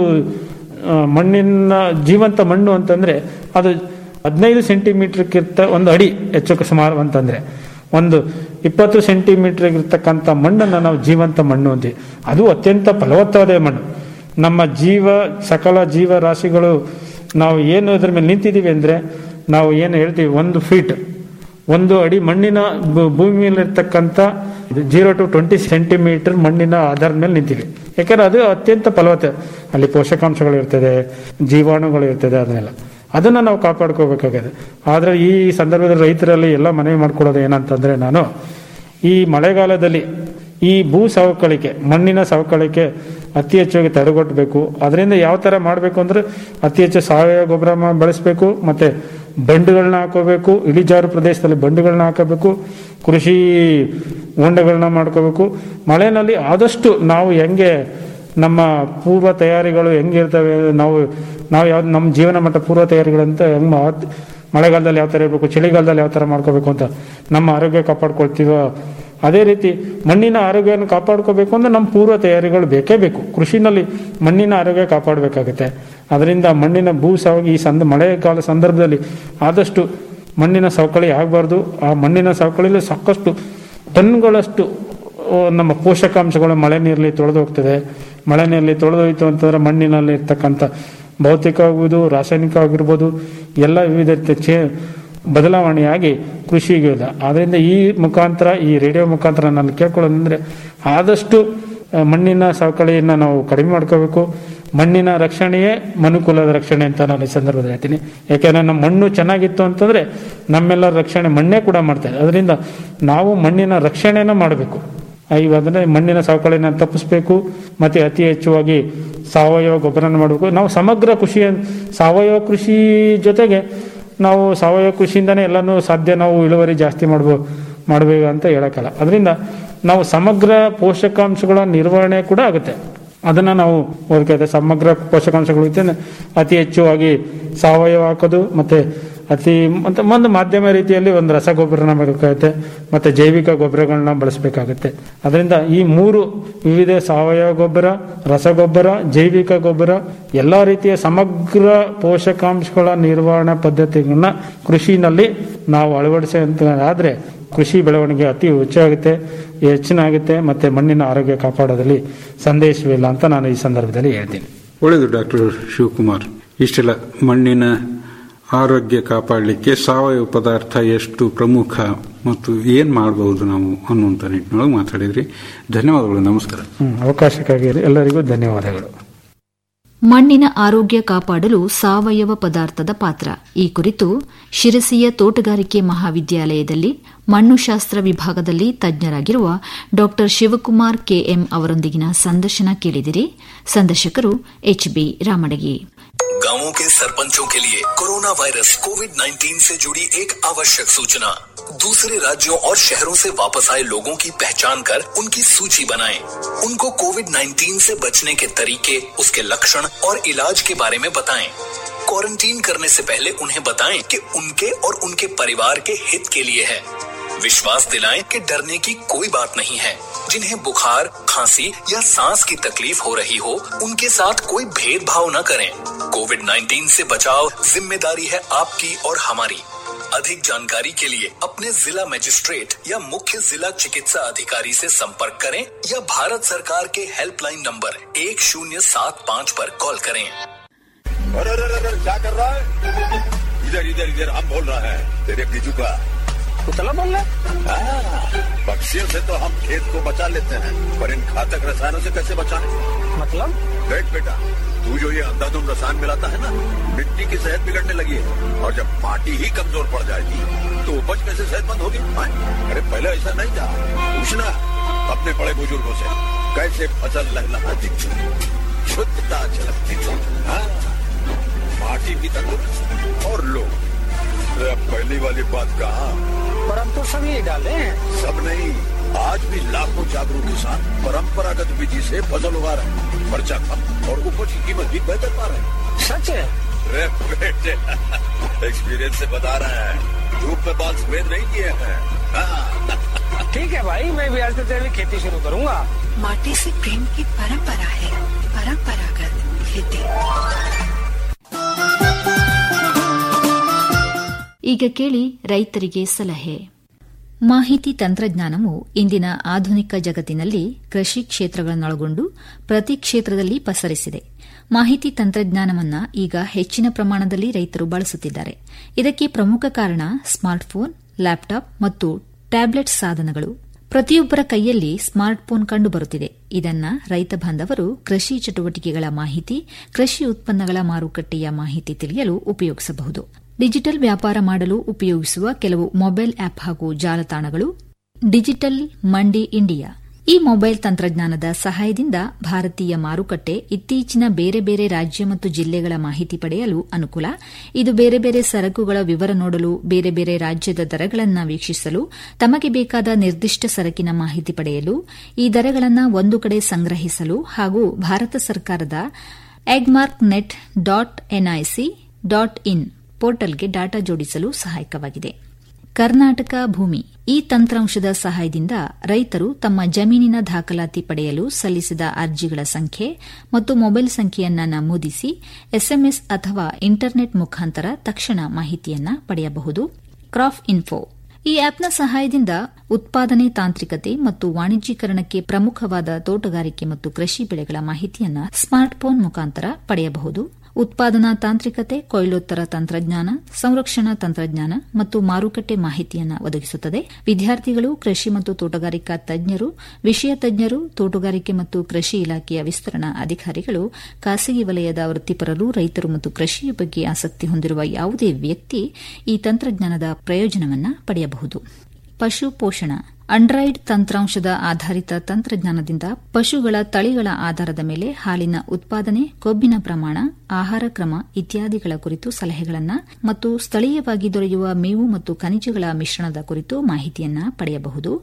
ಆ, ಮಣ್ಣಿನ ಜೀವಂತ ಮಣ್ಣು ಅಂತಂದ್ರೆ ಅದು ಹದಿನೈದು ಸೆಂಟಿಮೀಟರ್ಗಿಂತ ಒಂದು ಅಡಿ ಹೆಚ್ಚು ಸುಮಾರು ಅಂತಂದ್ರೆ ಒಂದು ಇಪ್ಪತ್ತು ಸೆಂಟಿಮೀಟರ್ ಇರ್ತಕ್ಕಂಥ ಮಣ್ಣನ್ನು ನಾವು ಜೀವಂತ ಮಣ್ಣು ಅಂತೀವಿ ಅದು ಅತ್ಯಂತ ಫಲವತ್ತಾದ ಮಣ್ಣು ನಮ್ಮ ಜೀವ ಸಕಲ ಜೀವ ರಾಶಿಗಳು ನಾವು ಏನು ಅದ್ರ ಮೇಲೆ ನಿಂತಿದ್ದೀವಿ ಅಂದ್ರೆ ನಾವು ಏನು ಹೇಳ್ತೀವಿ ಒಂದು ಫೀಟ್ ಒಂದು ಅಡಿ ಮಣ್ಣಿನ ಭೂ- ಭೂಮಿಯಲ್ಲಿರ್ತಕ್ಕಂಥ ಜೀರೋ ಟು ಟ್ವೆಂಟಿ ಸೆಂಟಿಮೀಟರ್ ಮಣ್ಣಿನ ಆಧಾರದ ಮೇಲೆ ನಿಂತೀವಿ ಯಾಕಂದ್ರೆ ಅದು ಅತ್ಯಂತ ಫಲವತ್ತ ಅಲ್ಲಿ ಪೋಷಕಾಂಶಗಳು ಇರ್ತದೆ ಜೀವಾಣುಗಳು ಇರ್ತದೆ ಅದನ್ನೆಲ್ಲ ಅದನ್ನ ನಾವು ಕಾಪಾಡ್ಕೋಬೇಕಾಗಿದೆ ಆದ್ರೆ ಈ ಸಂದರ್ಭದಲ್ಲಿ ರೈತರಲ್ಲಿ ಎಲ್ಲ ಮನವಿ ಮಾಡ್ಕೊಳ್ಳೋದು ಏನಂತಂದ್ರೆ ನಾನು ಈ ಮಳೆಗಾಲದಲ್ಲಿ ಈ ಭೂ ಸವಕಳಿಕೆ ಮಣ್ಣಿನ ಸವಕಳಿಕೆ ಅತಿ ಹೆಚ್ಚಾಗಿ ತಡೆಗಟ್ಟಬೇಕು ಅದರಿಂದ ಯಾವ ತರ ಮಾಡಬೇಕು ಅಂದ್ರೆ ಅತಿ ಹೆಚ್ಚು ಸಾವಯವ ಗೊಬ್ಬರ ಮಾ- ಬಳಸಬೇಕು ಮತ್ತೆ ಬಂಡುಗಳನ್ನ ಹಾಕೋಬೇಕು ಇಳಿಜಾರು ಪ್ರದೇಶದಲ್ಲಿ ಬಂಡುಗಳನ್ನ ಹಾಕಬೇಕು ಕೃಷಿ ಹೊಂಡಗಳನ್ನ ಮಾಡ್ಕೋಬೇಕು ಮಳೆನಲ್ಲಿ ಆದಷ್ಟು ನಾವು ಹೆಂಗೆ ನಮ್ಮ ಪೂರ್ವ ತಯಾರಿಗಳು ಹೆಂಗಿರ್ತವೆ ನಾವು ನಾವು ಯಾವ್ದು ನಮ್ಮ ಜೀವನ ಮಟ್ಟ ಪೂರ್ವ ತಯಾರಿಗಳಂತ ಹೆಂಗ್ ಮಾಡ್- ಮಳೆಗಾಲದಲ್ಲಿ ಯಾವ ಥರ ಇರಬೇಕು ಚಳಿಗಾಲದಲ್ಲಿ ಯಾವ ಥರ ಮಾಡ್ಕೋಬೇಕು ಅಂತ ನಮ್ಮ ಆರೋಗ್ಯ ಕಾಪಾಡ್ಕೊಳ್ತೀವೋ ಅದೇ ರೀತಿ ಮಣ್ಣಿನ ಆರೋಗ್ಯವನ್ನು ಕಾಪಾಡ್ಕೋಬೇಕು ಅಂದ್ರೆ ನಮ್ಮ ಪೂರ್ವ ತಯಾರಿಗಳು ಬೇಕೇ ಬೇಕು ಕೃಷಿನಲ್ಲಿ ಮಣ್ಣಿನ ಆರೋಗ್ಯ ಕಾಪಾಡಬೇಕಾಗುತ್ತೆ ಅದರಿಂದ ಮಣ್ಣಿನ ಭೂ ಸಾವಾಗಿ ಈ ಸಂದ ಮಳೆಗಾಲ ಸಂದರ್ಭದಲ್ಲಿ ಆದಷ್ಟು ಮಣ್ಣಿನ ಸವಕಳಿ ಆಗಬಾರ್ದು ಆ ಮಣ್ಣಿನ ಸವಕಳಿಯಲ್ಲಿ ಸಾಕಷ್ಟು ಟನ್ಗಳಷ್ಟು ಆ, ನಮ್ಮ ಪೋಷಕಾಂಶಗಳು ಮಳೆ ನೀರಲ್ಲಿ ತೊಳೆದು ಹೋಗ್ತದೆ ಮಳೆ ನೀರಲ್ಲಿ ತೊಳೆದು ಹೋಯ್ತು ಅಂತಂದ್ರೆ ಮಣ್ಣಿನಲ್ಲಿ ಇರ್ತಕ್ಕಂಥ ಭೌತಿಕ ಆಗುವುದು ರಾಸಾಯನಿಕ ಆಗಿರ್ಬೋದು ಎಲ್ಲ ವಿವಿಧ ರೀತಿಯ ಚೇ ಬದಲಾವಣೆಯಾಗಿ ಕೃಷಿಗೆ ಇಲ್ಲ ಆದ್ದರಿಂದ ಈ ಮುಖಾಂತರ ಈ ರೇಡಿಯೋ ಮುಖಾಂತರ ನಾನು ಕೇಳ್ಕೊಳ್ಳೋದಂದ್ರೆ ಆದಷ್ಟು ಆ, ಮಣ್ಣಿನ ಸವಕಳಿಯನ್ನು ನಾವು ಕಡಿಮೆ ಮಾಡ್ಕೋಬೇಕು ಮಣ್ಣಿನ ರಕ್ಷಣೆಯೇ ಮನುಕುಲದ ರಕ್ಷಣೆ ಅಂತ ನಾನು ಈ ಸಂದರ್ಭದಲ್ಲಿ ಹೇಳ್ತೀನಿ ಯಾಕೆಂದ್ರೆ ನಮ್ಮ ಮಣ್ಣು ಚೆನ್ನಾಗಿತ್ತು ಅಂತಂದ್ರೆ ನಮ್ಮೆಲ್ಲರ ರಕ್ಷಣೆ ಮಣ್ಣೇ ಕೂಡ ಮಾಡ್ತಾ ಇದೆ ಅದರಿಂದ ನಾವು ಮಣ್ಣಿನ ರಕ್ಷಣೆನ ಮಾಡಬೇಕು ಇವಾದ್ರೆ ಮಣ್ಣಿನ ಸವಕಳಿನ ತಪ್ಪಿಸ್ಬೇಕು ಮತ್ತೆ ಅತಿ ಹೆಚ್ಚುವಾಗಿ ಸಾವಯವ ಗೊಬ್ಬರನ ಮಾಡಬೇಕು ನಾವು ಸಮಗ್ರ ಕೃಷಿ ಸಾವಯವ ಕೃಷಿ ಜೊತೆಗೆ ನಾವು ಸಾವಯವ ಕೃಷಿಯಿಂದನೇ ಎಲ್ಲನೂ ಸಾಧ್ಯ ನಾವು ಇಳುವರಿ ಜಾಸ್ತಿ ಮಾಡ್ಬೋ ಮಾಡಬೇಕು ಅಂತ ಹೇಳಕ್ಕಲ್ಲ ಅದರಿಂದ ನಾವು ಸಮಗ್ರ ಪೋಷಕಾಂಶಗಳ ನಿರ್ವಹಣೆ ಕೂಡ ಆಗುತ್ತೆ ಅದನ್ನ ನಾವು ಓದ್ಕೊಳ್ತೇವೆ ಸಮಗ್ರ ಪೋಷಕಾಂಶಗಳು ಇದ್ದೇನೆ ಅತಿ ಹೆಚ್ಚುವಾಗಿ ಸಾವಯವ ಹಾಕೋದು ಮತ್ತೆ ಅತಿ ಮತ್ತೆ ಒಂದು ಮಾಧ್ಯಮ ರೀತಿಯಲ್ಲಿ ಒಂದು ರಸಗೊಬ್ಬರನ ಬೇಕಾಗುತ್ತೆ ಮತ್ತೆ ಜೈವಿಕ ಗೊಬ್ಬರಗಳನ್ನ ಬಳಸಬೇಕಾಗುತ್ತೆ ಅದರಿಂದ ಈ ಮೂರು ವಿವಿಧ ಸಾವಯವ ಗೊಬ್ಬರ ರಸಗೊಬ್ಬರ ಜೈವಿಕ ಗೊಬ್ಬರ ಎಲ್ಲ ರೀತಿಯ ಸಮಗ್ರ ಪೋಷಕಾಂಶಗಳ ನಿರ್ವಹಣಾ ಪದ್ಧತಿಗಳನ್ನ ಕೃಷಿನಲ್ಲಿ ನಾವು ಅಳವಡಿಸಿದ್ರೆ ಕೃಷಿ ಬೆಳವಣಿಗೆ ಅತಿ ಹೆಚ್ಚಾಗುತ್ತೆ ಹೆಚ್ಚಿನಾಗುತ್ತೆ ಮತ್ತೆ ಮಣ್ಣಿನ ಆರೋಗ್ಯ ಕಾಪಾಡೋದ್ರಲ್ಲಿ ಸಂದೇಶವಿಲ್ಲ ಅಂತ ನಾನು ಈ ಸಂದರ್ಭದಲ್ಲಿ ಹೇಳ್ತೀನಿ ಒಳ್ಳೆಯದು ಡಾಕ್ಟರ್ ಶಿವಕುಮಾರ್ ಇಷ್ಟೆಲ್ಲ ಮಣ್ಣಿನ ಆರೋಗ್ಯ ಕಾಪಾಡಲಿಕ್ಕೆ ಸಾವಯವ ಪದಾರ್ಥ ಎಷ್ಟು ಪ್ರಮುಖ ಮತ್ತು ಏನು ಮಾಡಬಹುದು ನಾವು ಅನ್ನುವಂಥ ನಿಟ್ಟಿನೊಳಗೆ ಮಾತಾಡಿದ್ರಿ ಧನ್ಯವಾದಗಳು ನಮಸ್ಕಾರ ಹ್ಮ್, ಅವಕಾಶಕ್ಕಾಗಿ ಎಲ್ಲರಿಗೂ ಧನ್ಯವಾದಗಳು ಮಣ್ಣಿನ ಆರೋಗ್ಯ ಕಾಪಾಡಲು ಸಾವಯವ ಪದಾರ್ಥದ ಪಾತ್ರ ಈ ಕುರಿತು ಶಿರಸಿಯ ತೋಟಗಾರಿಕೆ ಮಹಾವಿದ್ಯಾಲಯದಲ್ಲಿ ಮಣ್ಣುಶಾಸ್ತ್ರ ವಿಭಾಗದಲ್ಲಿ ತಜ್ಞರಾಗಿರುವ ಡಾ ಶಿವಕುಮಾರ್ ಕೆಎಂ ಅವರೊಂದಿಗಿನ ಸಂದರ್ಶನ ಕೇಳಿದಿರಿ ಸಂದರ್ಶಕರು ಎಚ್ಬಿ ರಾಮಡಗಿ गांवों के सरपंचों के लिए कोरोना वायरस कोविड 19 से जुड़ी एक आवश्यक सूचना दूसरे राज्यों और शहरों से वापस आए लोगों की पहचान कर उनकी सूची बनाएं। उनको कोविड 19 से बचने के तरीके उसके लक्षण और इलाज के बारे में बताएं। क्वारंटीन करने से पहले उन्हें बताएं कि उनके और उनके परिवार के हित के लिए है विश्वास दिलाएं कि डरने की कोई बात नहीं है जिन्हें बुखार खांसी या सांस की तकलीफ हो रही हो उनके साथ कोई भेदभाव न करें कोविड 19 से बचाव जिम्मेदारी है आपकी और हमारी अधिक जानकारी के लिए अपने जिला मजिस्ट्रेट या मुख्य जिला चिकित्सा अधिकारी से संपर्क करें या भारत सरकार के हेल्पलाइन नंबर एक शून्य सात पाँच पर कॉल करें अरे अरे अरे क्या कर रहा है इधर इधर इधर हम बोल रहा है तेरे बीजू का कुतला बोल रहा हाँ, पक्षियों से तो हम खेत को बचा लेते हैं पर इन घातक रसायनों से कैसे बचाएं? मतलब देख बेटा तू जो ये अंधाधुंध रसायन मिलाता है ना मिट्टी की सेहत बिगड़ने लगी है और जब माटी ही कमजोर पड़ जाएगी तो उपज कैसे सेहतमंद होगी हाँ? अरे पहले ऐसा नहीं था पूछना अपने बड़े बुजुर्गों से कैसे फसल लहलहाती थी शुद्धता झलकती थी हाँ? माटी भी तंदुरुस्त और लोग अरे अब पहली वाली बात कहा पर हम तो सब यही डाले हैं सब नहीं आज भी लाखों जागरूक किसान परंपरागत विधि से फसल उगा रहे हैं खर्चा कम और उपज की कीमत भी बेहतर पा रहे हैं सच है अरे बेटे एक्सपीरियंस से बता रहे हैं धूप में बाल सफेद नहीं किए हैं हाँ, ठीक है भाई मैं भी आज से तेरी खेती शुरू करूंगा माटी से प्रेम की परंपरा है परंपरागत खेती ಈಗ ಕೇಳಿ ರೈತರಿಗೆ ಸಲಹೆ ಮಾಹಿತಿ ತಂತ್ರಜ್ಞಾನವು ಇಂದಿನ ಆಧುನಿಕ ಜಗತ್ತಿನಲ್ಲಿ ಕೃಷಿ ಕ್ಷೇತ್ರಗಳನ್ನೊಳಗೊಂಡು ಪ್ರತಿ ಕ್ಷೇತ್ರದಲ್ಲಿ ಪಸರಿಸಿದೆ ಮಾಹಿತಿ ತಂತ್ರಜ್ಞಾನವನ್ನ ಈಗ ಹೆಚ್ಚಿನ ಪ್ರಮಾಣದಲ್ಲಿ ರೈತರು ಬಳಸುತ್ತಿದ್ದಾರೆ ಇದಕ್ಕೆ ಪ್ರಮುಖ ಕಾರಣ ಸ್ಮಾರ್ಟ್ಫೋನ್ ಲ್ಯಾಪ್ಟಾಪ್ ಮತ್ತು ಟ್ಯಾಬ್ಲೆಟ್ ಸಾಧನಗಳು ಪ್ರತಿಯೊಬ್ಬರ ಕೈಯಲ್ಲಿ ಸ್ಮಾರ್ಟ್ಫೋನ್ ಕಂಡುಬರುತ್ತಿದೆ ಇದನ್ನ ರೈತ ಬಾಂಧವರು ಕೃಷಿ ಚಟುವಟಿಕೆಗಳ ಮಾಹಿತಿ ಕೃಷಿ ಉತ್ಪನ್ನಗಳ ಮಾರುಕಟ್ಟೆಯ ಮಾಹಿತಿ ತಿಳಿಯಲು ಉಪಯೋಗಿಸಬಹುದು ಡಿಜಿಟಲ್ ವ್ಯಾಪಾರ ಮಾಡಲು ಉಪಯೋಗಿಸುವ ಕೆಲವು ಮೊಬೈಲ್ ಆಪ್ ಹಾಗೂ ಜಾಲತಾಣಗಳು ಡಿಜಿಟಲ್ ಮಂಡಿ ಇಂಡಿಯಾ ಈ ಮೊಬೈಲ್ ತಂತ್ರಜ್ಞಾನದ ಸಹಾಯದಿಂದ ಭಾರತೀಯ ಮಾರುಕಟ್ಟೆ ಇತ್ತೀಚಿನ ಬೇರೆ ಬೇರೆ ರಾಜ್ಯ ಮತ್ತು ಜಿಲ್ಲೆಗಳ ಮಾಹಿತಿ ಪಡೆಯಲು ಅನುಕೂಲ ಇದು ಬೇರೆ ಬೇರೆ ಸರಕುಗಳ ವಿವರ ನೋಡಲು ಬೇರೆ ಬೇರೆ ರಾಜ್ಯದ ದರಗಳನ್ನು ವೀಕ್ಷಿಸಲು ತಮಗೆ ಬೇಕಾದ ನಿರ್ದಿಷ್ಟ ಸರಕಿನ ಮಾಹಿತಿ ಪಡೆಯಲು ಈ ದರಗಳನ್ನು ಒಂದು ಕಡೆ ಸಂಗ್ರಹಿಸಲು ಹಾಗೂ ಭಾರತ ಸರ್ಕಾರದ agmark net dot NIC dot in ಪೋರ್ಟಲ್ಗೆ ಡಾಟಾ ಜೋಡಿಸಲು ಸಹಾಯಕವಾಗಿದೆ ಕರ್ನಾಟಕ ಭೂಮಿ ಈ ತಂತ್ರಾಂಶದ ಸಹಾಯದಿಂದ ರೈತರು ತಮ್ಮ ಜಮೀನಿನ ದಾಖಲಾತಿ ಪಡೆಯಲು ಸಲ್ಲಿಸಿದ ಅರ್ಜಿಗಳ ಸಂಖ್ಯೆ ಮತ್ತು ಮೊಬೈಲ್ ಸಂಖ್ಯೆಯನ್ನ ನಮೂದಿಸಿ ಎಸ್ಎಂಎಸ್ ಅಥವಾ ಇಂಟರ್ನೆಟ್ ಮುಖಾಂತರ ತಕ್ಷಣ ಮಾಹಿತಿಯನ್ನ ಪಡೆಯಬಹುದು ಕ್ರಾಪ್ ಇನ್ಫೋ ಈ ಆಪ್ನ ಸಹಾಯದಿಂದ ಉತ್ಪಾದನೆ ತಾಂತ್ರಿಕತೆ ಮತ್ತು ವಾಣಿಜ್ಯೀಕರಣಕ್ಕೆ ಪ್ರಮುಖವಾದ ತೋಟಗಾರಿಕೆ ಮತ್ತು ಕೃಷಿ ಬೆಳೆಗಳ ಮಾಹಿತಿಯನ್ನ ಸ್ಮಾರ್ಟ್ಫೋನ್ ಮುಖಾಂತರ ಪಡೆಯಬಹುದು ಉತ್ಪಾದನಾ ತಾಂತ್ರಿಕತೆ ಕೊಯ್ಲೋತ್ತರ ತಂತ್ರಜ್ಞಾನ ಸಂರಕ್ಷಣಾ ತಂತ್ರಜ್ಞಾನ ಮತ್ತು ಮಾರುಕಟ್ಟೆ ಮಾಹಿತಿಯನ್ನು ಒದಗಿಸುತ್ತದೆ ವಿದ್ಯಾರ್ಥಿಗಳು ಕೃಷಿ ಮತ್ತು ತೋಟಗಾರಿಕಾ ತಜ್ಞರು ವಿಷಯ ತಜ್ಞರು ತೋಟಗಾರಿಕೆ ಮತ್ತು ಕೃಷಿ ಇಲಾಖೆಯ ವಿಸ್ತರಣಾ ಅಧಿಕಾರಿಗಳು ಖಾಸಗಿ ವಲಯದ ವೃತ್ತಿಪರರು ರೈತರು ಮತ್ತು ಕೃಷಿಯ ಬಗ್ಗೆ ಆಸಕ್ತಿ ಹೊಂದಿರುವ ಯಾವುದೇ ವ್ಯಕ್ತಿ ಈ ತಂತ್ರಜ್ಞಾನದ ಪ್ರಯೋಜನವನ್ನು ಪಡೆಯಬಹುದು ಪಶು ಪೋಷಣ ಅಂಡ್ರಾಯ್ಡ್ ತಂತ್ರಾಂಶದ ಆಧಾರಿತ ತಂತ್ರಜ್ಞಾನದಿಂದ ಪಶುಗಳ ತಳಿಗಳ ಆಧಾರದ ಮೇಲೆ ಹಾಲಿನ ಉತ್ಪಾದನೆ ಕೊಬ್ಬಿನ ಪ್ರಮಾಣ ಆಹಾರ ಕ್ರಮ ಇತ್ಯಾದಿಗಳ ಕುರಿತು ಸಲಹೆಗಳನ್ನು ಮತ್ತು ಸ್ಥಳೀಯವಾಗಿ ದೊರೆಯುವ ಮೇವು ಮತ್ತು ಖನಿಜಗಳ ಮಿಶ್ರಣದ ಕುರಿತು ಮಾಹಿತಿಯನ್ನ ಪಡೆಯಬಹುದು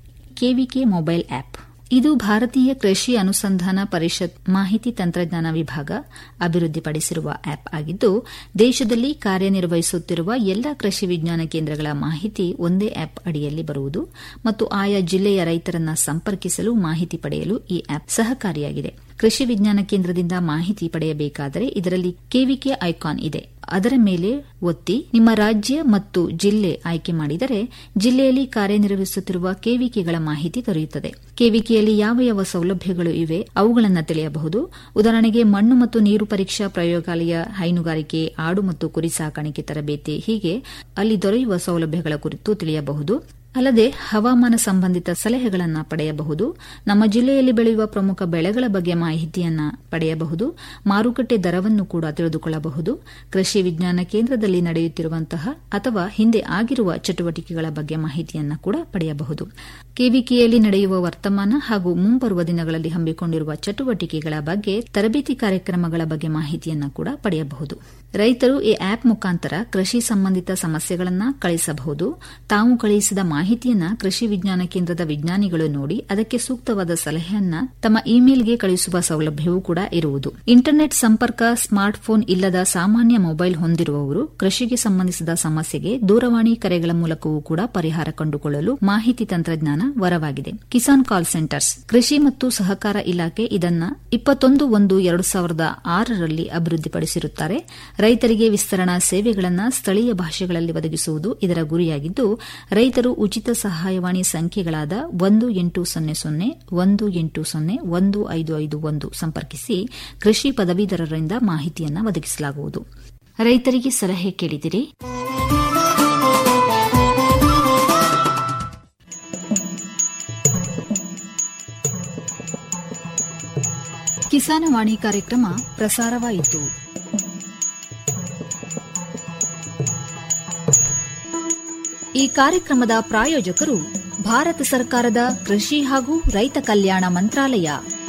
ಕೆವಿಕೆ ಮೊಬೈಲ್ ಆಪ್ ಇದು ಭಾರತೀಯ ಕೃಷಿ ಅನುಸಂಧಾನ ಪರಿಷತ್ ಮಾಹಿತಿ ತಂತ್ರಜ್ಞಾನ ವಿಭಾಗ ಅಭಿವೃದ್ಧಿಪಡಿಸಿರುವ ಆಪ್ ಆಗಿದ್ದು ದೇಶದಲ್ಲಿ ಕಾರ್ಯನಿರ್ವಹಿಸುತ್ತಿರುವ ಎಲ್ಲ ಕೃಷಿ ವಿಜ್ಞಾನ ಕೇಂದ್ರಗಳ ಮಾಹಿತಿ ಒಂದೇ ಆಪ್ ಅಡಿಯಲ್ಲಿ ಬರುವುದು ಮತ್ತು ಆಯಾ ಜಿಲ್ಲೆಯ ರೈತರನ್ನ ಸಂಪರ್ಕಿಸಲು ಮಾಹಿತಿ ಪಡೆಯಲು ಈ ಆಪ್ ಸಹಕಾರಿಯಾಗಿದೆ ಕೃಷಿ ವಿಜ್ಞಾನ ಕೇಂದ್ರದಿಂದ ಮಾಹಿತಿ ಪಡೆಯಬೇಕಾದರೆ ಇದರಲ್ಲಿ ಕೆವಿಕೆ ಐಕಾನ್ ಇದೆ ಅದರ ಮೇಲೆ ಒತ್ತಿ ನಿಮ್ಮ ರಾಜ್ಯ ಮತ್ತು ಜಿಲ್ಲೆ ಆಯ್ಕೆ ಮಾಡಿದರೆ ಜಿಲ್ಲೆಯಲ್ಲಿ ಕಾರ್ಯನಿರ್ವಹಿಸುತ್ತಿರುವ ಕೆವಿಕೆಗಳ ಮಾಹಿತಿ ದೊರೆಯುತ್ತದೆ ಕೆವಿಕೆಯಲ್ಲಿ ಯಾವ ಯಾವ ಸೌಲಭ್ಯಗಳು ಇವೆ ಅವುಗಳನ್ನು ತಿಳಿಯಬಹುದು ಉದಾಹರಣೆಗೆ ಮಣ್ಣು ಮತ್ತು ನೀರು ಪರೀಕ್ಷಾ ಪ್ರಯೋಗಾಲಯ ಹೈನುಗಾರಿಕೆ ಆಡು ಮತ್ತು ಕುರಿ ಸಾಕಾಣಿಕೆ ತರಬೇತಿ ಹೀಗೆ ಅಲ್ಲಿ ದೊರೆಯುವ ಸೌಲಭ್ಯಗಳ ಕುರಿತು ತಿಳಿಯಬಹುದು ಅಲ್ಲದೆ ಹವಾಮಾನ ಸಂಬಂಧಿತ ಸಲಹೆಗಳನ್ನು ಪಡೆಯಬಹುದು ನಮ್ಮ ಜಿಲ್ಲೆಯಲ್ಲಿ ಬೆಳೆಯುವ ಪ್ರಮುಖ ಬೆಳೆಗಳ ಬಗ್ಗೆ ಮಾಹಿತಿಯನ್ನ ಪಡೆಯಬಹುದು ಮಾರುಕಟ್ಟೆ ದರವನ್ನು ಕೂಡ ತಿಳಿದುಕೊಳ್ಳಬಹುದು ಕೃಷಿ ವಿಜ್ಞಾನ ಕೇಂದ್ರದಲ್ಲಿ ನಡೆಯುತ್ತಿರುವಂತಹ ಅಥವಾ ಹಿಂದೆ ಆಗಿರುವ ಚಟುವಟಿಕೆಗಳ ಬಗ್ಗೆ ಮಾಹಿತಿಯನ್ನ ಕೂಡ ಪಡೆಯಬಹುದು ಕೆವಿಕೆಯಲ್ಲಿ ನಡೆಯುವ ವರ್ತಮಾನ ಹಾಗೂ ಮುಂಬರುವ ದಿನಗಳಲ್ಲಿ ಹಮ್ಮಿಕೊಂಡಿರುವ ಚಟುವಟಿಕೆಗಳ ಬಗ್ಗೆ ತರಬೇತಿ ಕಾರ್ಯಕ್ರಮಗಳ ಬಗ್ಗೆ ಮಾಹಿತಿಯನ್ನ ಕೂಡ ಪಡೆಯಬಹುದು ರೈತರು ಈ ಆಪ್ ಮುಖಾಂತರ ಕೃಷಿ ಸಂಬಂಧಿತ ಸಮಸ್ಯೆಗಳನ್ನು ಕಳಿಸಬಹುದು ತಾವು ಕಳುಹಿಸಿದ ಮಾಹಿತಿಯನ್ನ ಕೃಷಿ ವಿಜ್ಞಾನ ಕೇಂದ್ರದ ವಿಜ್ಞಾನಿಗಳು ನೋಡಿ ಅದಕ್ಕೆ ಸೂಕ್ತವಾದ ಸಲಹೆಯನ್ನ ತಮ್ಮ ಇಮೇಲ್ಗೆ ಕಳುಹಿಸುವ ಸೌಲಭ್ಯವೂ ಕೂಡ ಇರುವುದು ಇಂಟರ್ನೆಟ್ ಸಂಪರ್ಕ ಸ್ಮಾರ್ಟ್ಫೋನ್ ಇಲ್ಲದ ಸಾಮಾನ್ಯ ಮೊಬೈಲ್ ಹೊಂದಿರುವವರು ಕೃಷಿಗೆ ಸಂಬಂಧಿಸಿದ ಸಮಸ್ಯೆಗೆ ದೂರವಾಣಿ ಕರೆಗಳ ಮೂಲಕವೂ ಕೂಡ ಪರಿಹಾರ ಕಂಡುಕೊಳ್ಳಲು ಮಾಹಿತಿ ತಂತ್ರಜ್ಞಾನ ವರವಾಗಿದೆ ಕಿಸಾನ್ ಕಾಲ್ ಸೆಂಟರ್ಸ್ ಕೃಷಿ ಮತ್ತು ಸಹಕಾರ ಇಲಾಖೆ ಇದನ್ನ ಇಪ್ಪತ್ತೊಂದು ಒಂದು ಎರಡು ಸಾವಿರದ ಆರರಲ್ಲಿ ಅಭಿವೃದ್ಧಿಪಡಿಸಿರುತ್ತಾರೆ ರೈತರಿಗೆ ವಿಸ್ತರಣಾ ಸೇವೆಗಳನ್ನು ಸ್ಥಳೀಯ ಭಾಷೆಗಳಲ್ಲಿ ಒದಗಿಸುವುದು ಇದರ ಗುರಿಯಾಗಿದ್ದು ರೈತರು ಉಚಿತ ಸಹಾಯವಾಣಿ ಸಂಖ್ಯೆಗಳಾದ ಒಂದು ಎಂಟು ಸೊನ್ನೆ ಸೊನ್ನೆ ಒಂದು ಎಂಟು ಸೊನ್ನೆ ಒಂದು ಐದು ಐದು ಒಂದು ಸಂಪರ್ಕಿಸಿ ಕೃಷಿ ಪದವೀಧರರಿಂದ ಮಾಹಿತಿಯನ್ನು ಒದಗಿಸಲಾಗುವುದು ರೈತರಿಗೆ ಸಲಹೆ ಕೇಳಿದಿರಿ ಕಿಸಾನವಾಣಿ ಕಾರ್ಯಕ್ರಮ ಪ್ರಸಾರವಾಯಿತು ಈ ಕಾರ್ಯಕ್ರಮದ ಪ್ರಾಯೋಜಕರು ಭಾರತ ಸರ್ಕಾರದ ಕೃಷಿ ಹಾಗೂ ರೈತ ಕಲ್ಯಾಣ ಮಂತ್ರಾಲಯ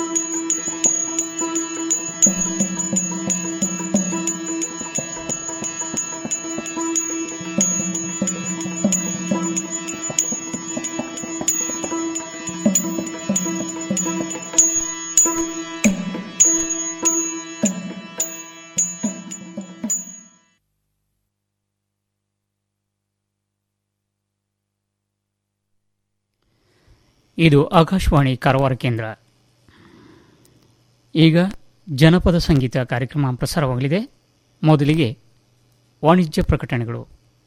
ಇದು ಆಕಾಶವಾಣಿ ಕಾರವಾರ ಕೇಂದ್ರ ಈಗ ಜನಪದ ಸಂಗೀತ ಕಾರ್ಯಕ್ರಮ ಪ್ರಸಾರವಾಗಲಿದೆ ಮೊದಲಿಗೆ ವಾಣಿಜ್ಯ ಪ್ರಕಟಣೆಗಳು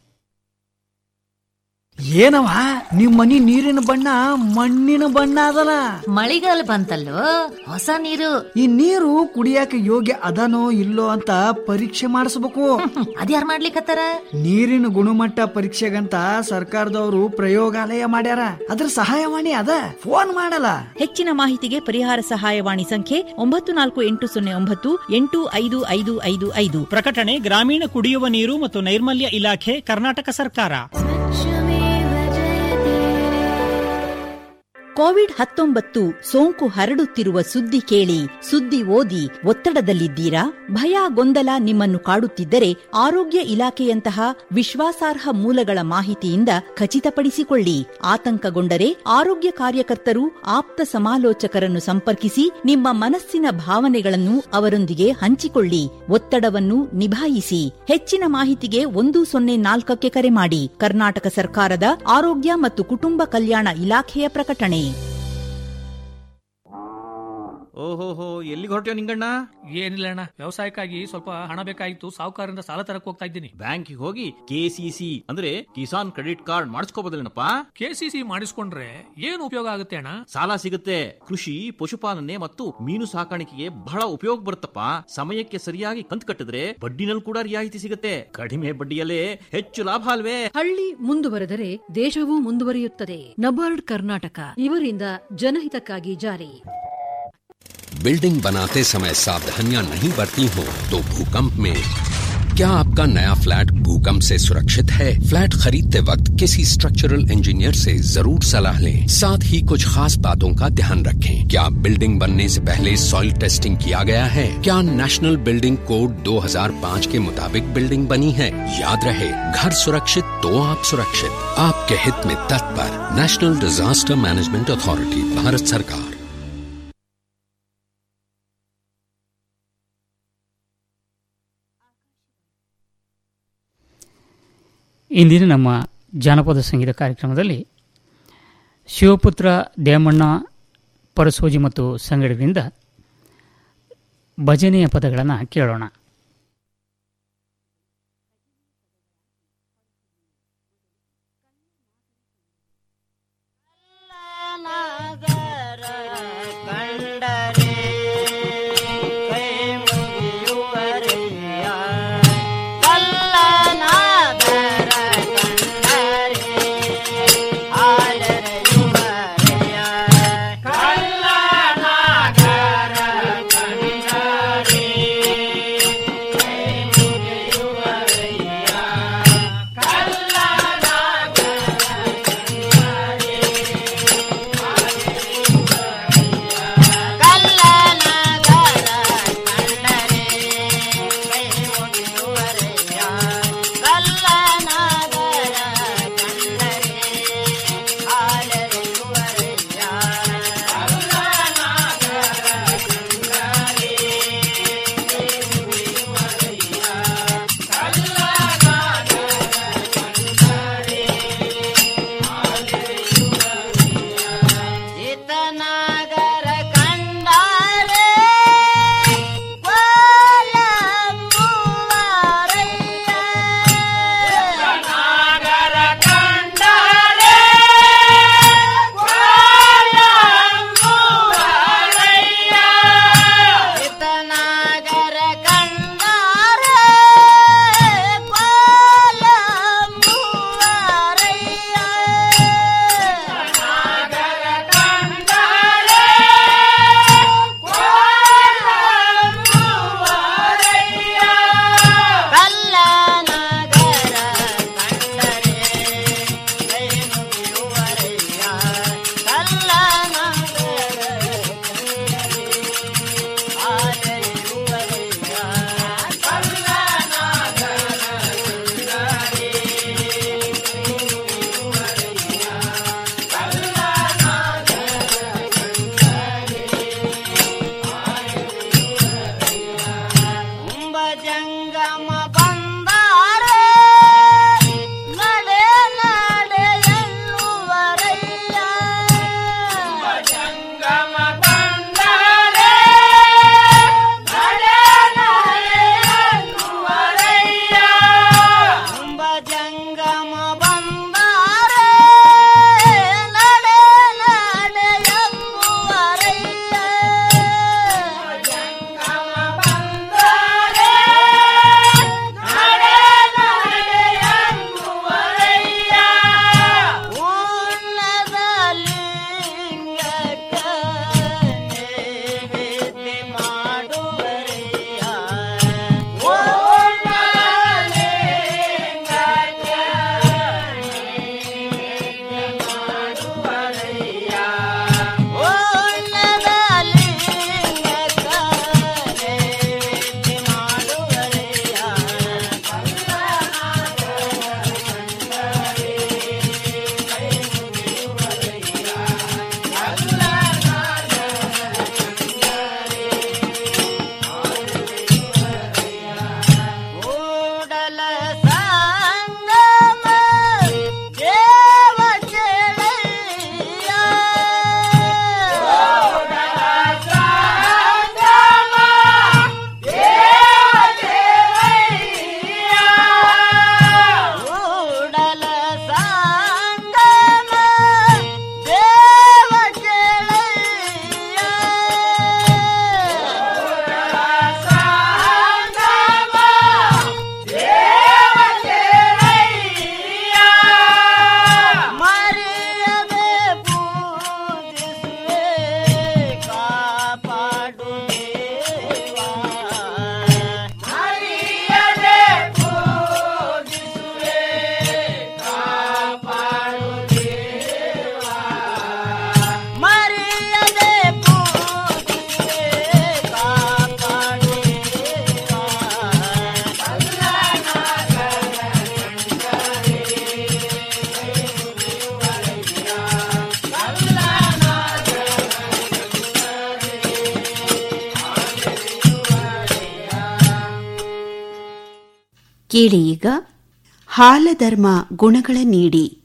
ಏನವ ನಿಮ್ ಮನಿ ನೀರಿನ ಬಣ್ಣ ಮಣ್ಣಿನ ಬಣ್ಣ ಅದಲ್ಲ ಮಳಿಗಾಲ ಬಂತಲ್ಲೋ ಹೊಸ ನೀರು ಈ ನೀರು ಕುಡಿಯಾಕ ಯೋಗ್ಯ ಅದನೋ ಇಲ್ಲೋ ಅಂತ ಪರೀಕ್ಷೆ ಮಾಡಿಸ್ಬೇಕು ಅದ್ಯಾರ್ ಮಾಡ್ಲಿಕತ್ತಾರ ನೀರಿನ ಗುಣಮಟ್ಟ ಪರೀಕ್ಷೆಗಂತ ಸರ್ಕಾರದವರು ಪ್ರಯೋಗಾಲಯ ಮಾಡ್ಯಾರ ಅದ್ರ ಸಹಾಯವಾಣಿ ಅದ ಫೋನ್ ಮಾಡಲ್ಲ ಹೆಚ್ಚಿನ ಮಾಹಿತಿಗೆ ಪರಿಹಾರ ಸಹಾಯವಾಣಿ ಸಂಖ್ಯೆ ಒಂಬತ್ತು ನಾಲ್ಕು ಎಂಟು ಸೊನ್ನೆ ಒಂಬತ್ತು ಎಂಟು ಐದು ಐದು ಐದು ಐದು ಪ್ರಕಟಣೆ ಗ್ರಾಮೀಣ ಕುಡಿಯುವ ನೀರು ಮತ್ತು ನೈರ್ಮಲ್ಯ ಇಲಾಖೆ ಕರ್ನಾಟಕ ಸರ್ಕಾರ ಕೋವಿಡ್ ಹತ್ತೊಂಬತ್ತು ಸೋಂಕು ಹರಡುತ್ತಿರುವ ಸುದ್ದಿ ಕೇಳಿ ಸುದ್ದಿ ಓದಿ ಒತ್ತಡದಲ್ಲಿದ್ದೀರಾ ಭಯ ಗೊಂದಲ ನಿಮ್ಮನ್ನು ಕಾಡುತ್ತಿದ್ದರೆ ಆರೋಗ್ಯ ಇಲಾಖೆಯಂತಹ ವಿಶ್ವಾಸಾರ್ಹ ಮೂಲಗಳ ಮಾಹಿತಿಯಿಂದ ಖಚಿತಪಡಿಸಿಕೊಳ್ಳಿ ಆತಂಕಗೊಂಡರೆ ಆರೋಗ್ಯ ಕಾರ್ಯಕರ್ತರು ಆಪ್ತ ಸಮಾಲೋಚಕರನ್ನು ಸಂಪರ್ಕಿಸಿ ನಿಮ್ಮ ಮನಸ್ಸಿನ ಭಾವನೆಗಳನ್ನು ಅವರೊಂದಿಗೆ ಹಂಚಿಕೊಳ್ಳಿ ಒತ್ತಡವನ್ನು ನಿಭಾಯಿಸಿ ಹೆಚ್ಚಿನ ಮಾಹಿತಿಗೆ ಒಂದು ಸೊನ್ನೆ ನಾಲ್ಕಕ್ಕೆ ಕರೆ ಮಾಡಿ ಕರ್ನಾಟಕ ಸರ್ಕಾರದ ಆರೋಗ್ಯ ಮತ್ತು ಕುಟುಂಬ ಕಲ್ಯಾಣ ಇಲಾಖೆಯ ಪ್ರಕಟಣೆ ಓಹೋಹೋ ಎಲ್ಲಿಗೆ ಹೊರಟ್ಯೋ ನಿಂಗಣ್ಣ ಏನಿಲ್ಲ ಅಣ್ಣ ವ್ಯವಸಾಯಕ್ಕಾಗಿ ಸ್ವಲ್ಪ ಹಣ ಬೇಕಾಗಿತ್ತು ಸಾಹುಕಾರರಿಂದ ಸಾಲ ತರಕ್ ಹೋಗ್ತಾ ಇದ್ದೀನಿ ಬ್ಯಾಂಕಿಗೆ ಹೋಗಿ ಕೆಸಿಸಿ ಅಂದ್ರೆ ಕಿಸಾನ್ ಕ್ರೆಡಿಟ್ ಕಾರ್ಡ್ ಮಾಡಿಸ್ಕೋಬೋದಲ್ಲೇನಪ್ಪ ಕೆಸಿಸಿ ಮಾಡಿಸ್ಕೊಂಡ್ರೆ ಏನು ಉಪಯೋಗ ಆಗುತ್ತೆ ಅಣ್ಣ ಸಾಲ ಸಿಗುತ್ತೆ ಕೃಷಿ ಪಶುಪಾಲನೆ ಮತ್ತು ಮೀನು ಸಾಕಾಣಿಕೆಗೆ ಬಹಳ ಉಪಯೋಗ ಬರುತ್ತಪ್ಪ ಸಮಯಕ್ಕೆ ಸರಿಯಾಗಿ ಕಂತು ಕಟ್ಟಿದ್ರೆ ಬಡ್ಡಿನಲ್ಲಿ ಕೂಡ ರಿಯಾಯಿತಿ ಸಿಗುತ್ತೆ ಕಡಿಮೆ ಬಡ್ಡಿಯಲ್ಲೇ ಹೆಚ್ಚು ಲಾಭ ಅಲ್ವೇ ಹಳ್ಳಿ ಮುಂದುವರೆದರೆ ದೇಶವೂ ಮುಂದುವರಿಯುತ್ತದೆ ನಬಾರ್ಡ್ ಕರ್ನಾಟಕ ಇವರಿಂದ ಜನಹಿತಕ್ಕಾಗಿ ಜಾರಿ बिल्डिंग बनाते समय सावधानियां नहीं बरती हो तो भूकंप में क्या आपका नया फ्लैट भूकंप से सुरक्षित है फ्लैट खरीदते वक्त किसी स्ट्रक्चरल इंजीनियर से जरूर सलाह लें साथ ही कुछ खास बातों का ध्यान रखें क्या बिल्डिंग बनने से पहले सॉइल टेस्टिंग किया गया है क्या नेशनल बिल्डिंग कोड 2005 के मुताबिक बिल्डिंग बनी है याद रहे घर सुरक्षित तो आप सुरक्षित आपके हित में तत्पर national disaster management authority Bharat सरकार ಇಂದಿನ ನಮ್ಮ ಜಾನಪದ ಸಂಗೀತ ಕಾರ್ಯಕ್ರಮದಲ್ಲಿ ಶಿವಪುತ್ರ ದೇಮಣ್ಣ ಪರಸೋಜಿ ಮತ್ತು ಸಂಗಡರಿಂದ ಭಜನೆಯ ಪದಗಳನ್ನು ಕೇಳೋಣ ಕಲ್ಲ ಕೇಳಿ ಈಗ ಹಾಲಧರ್ಮ ಗುಣಗಳ ನೀಡಿ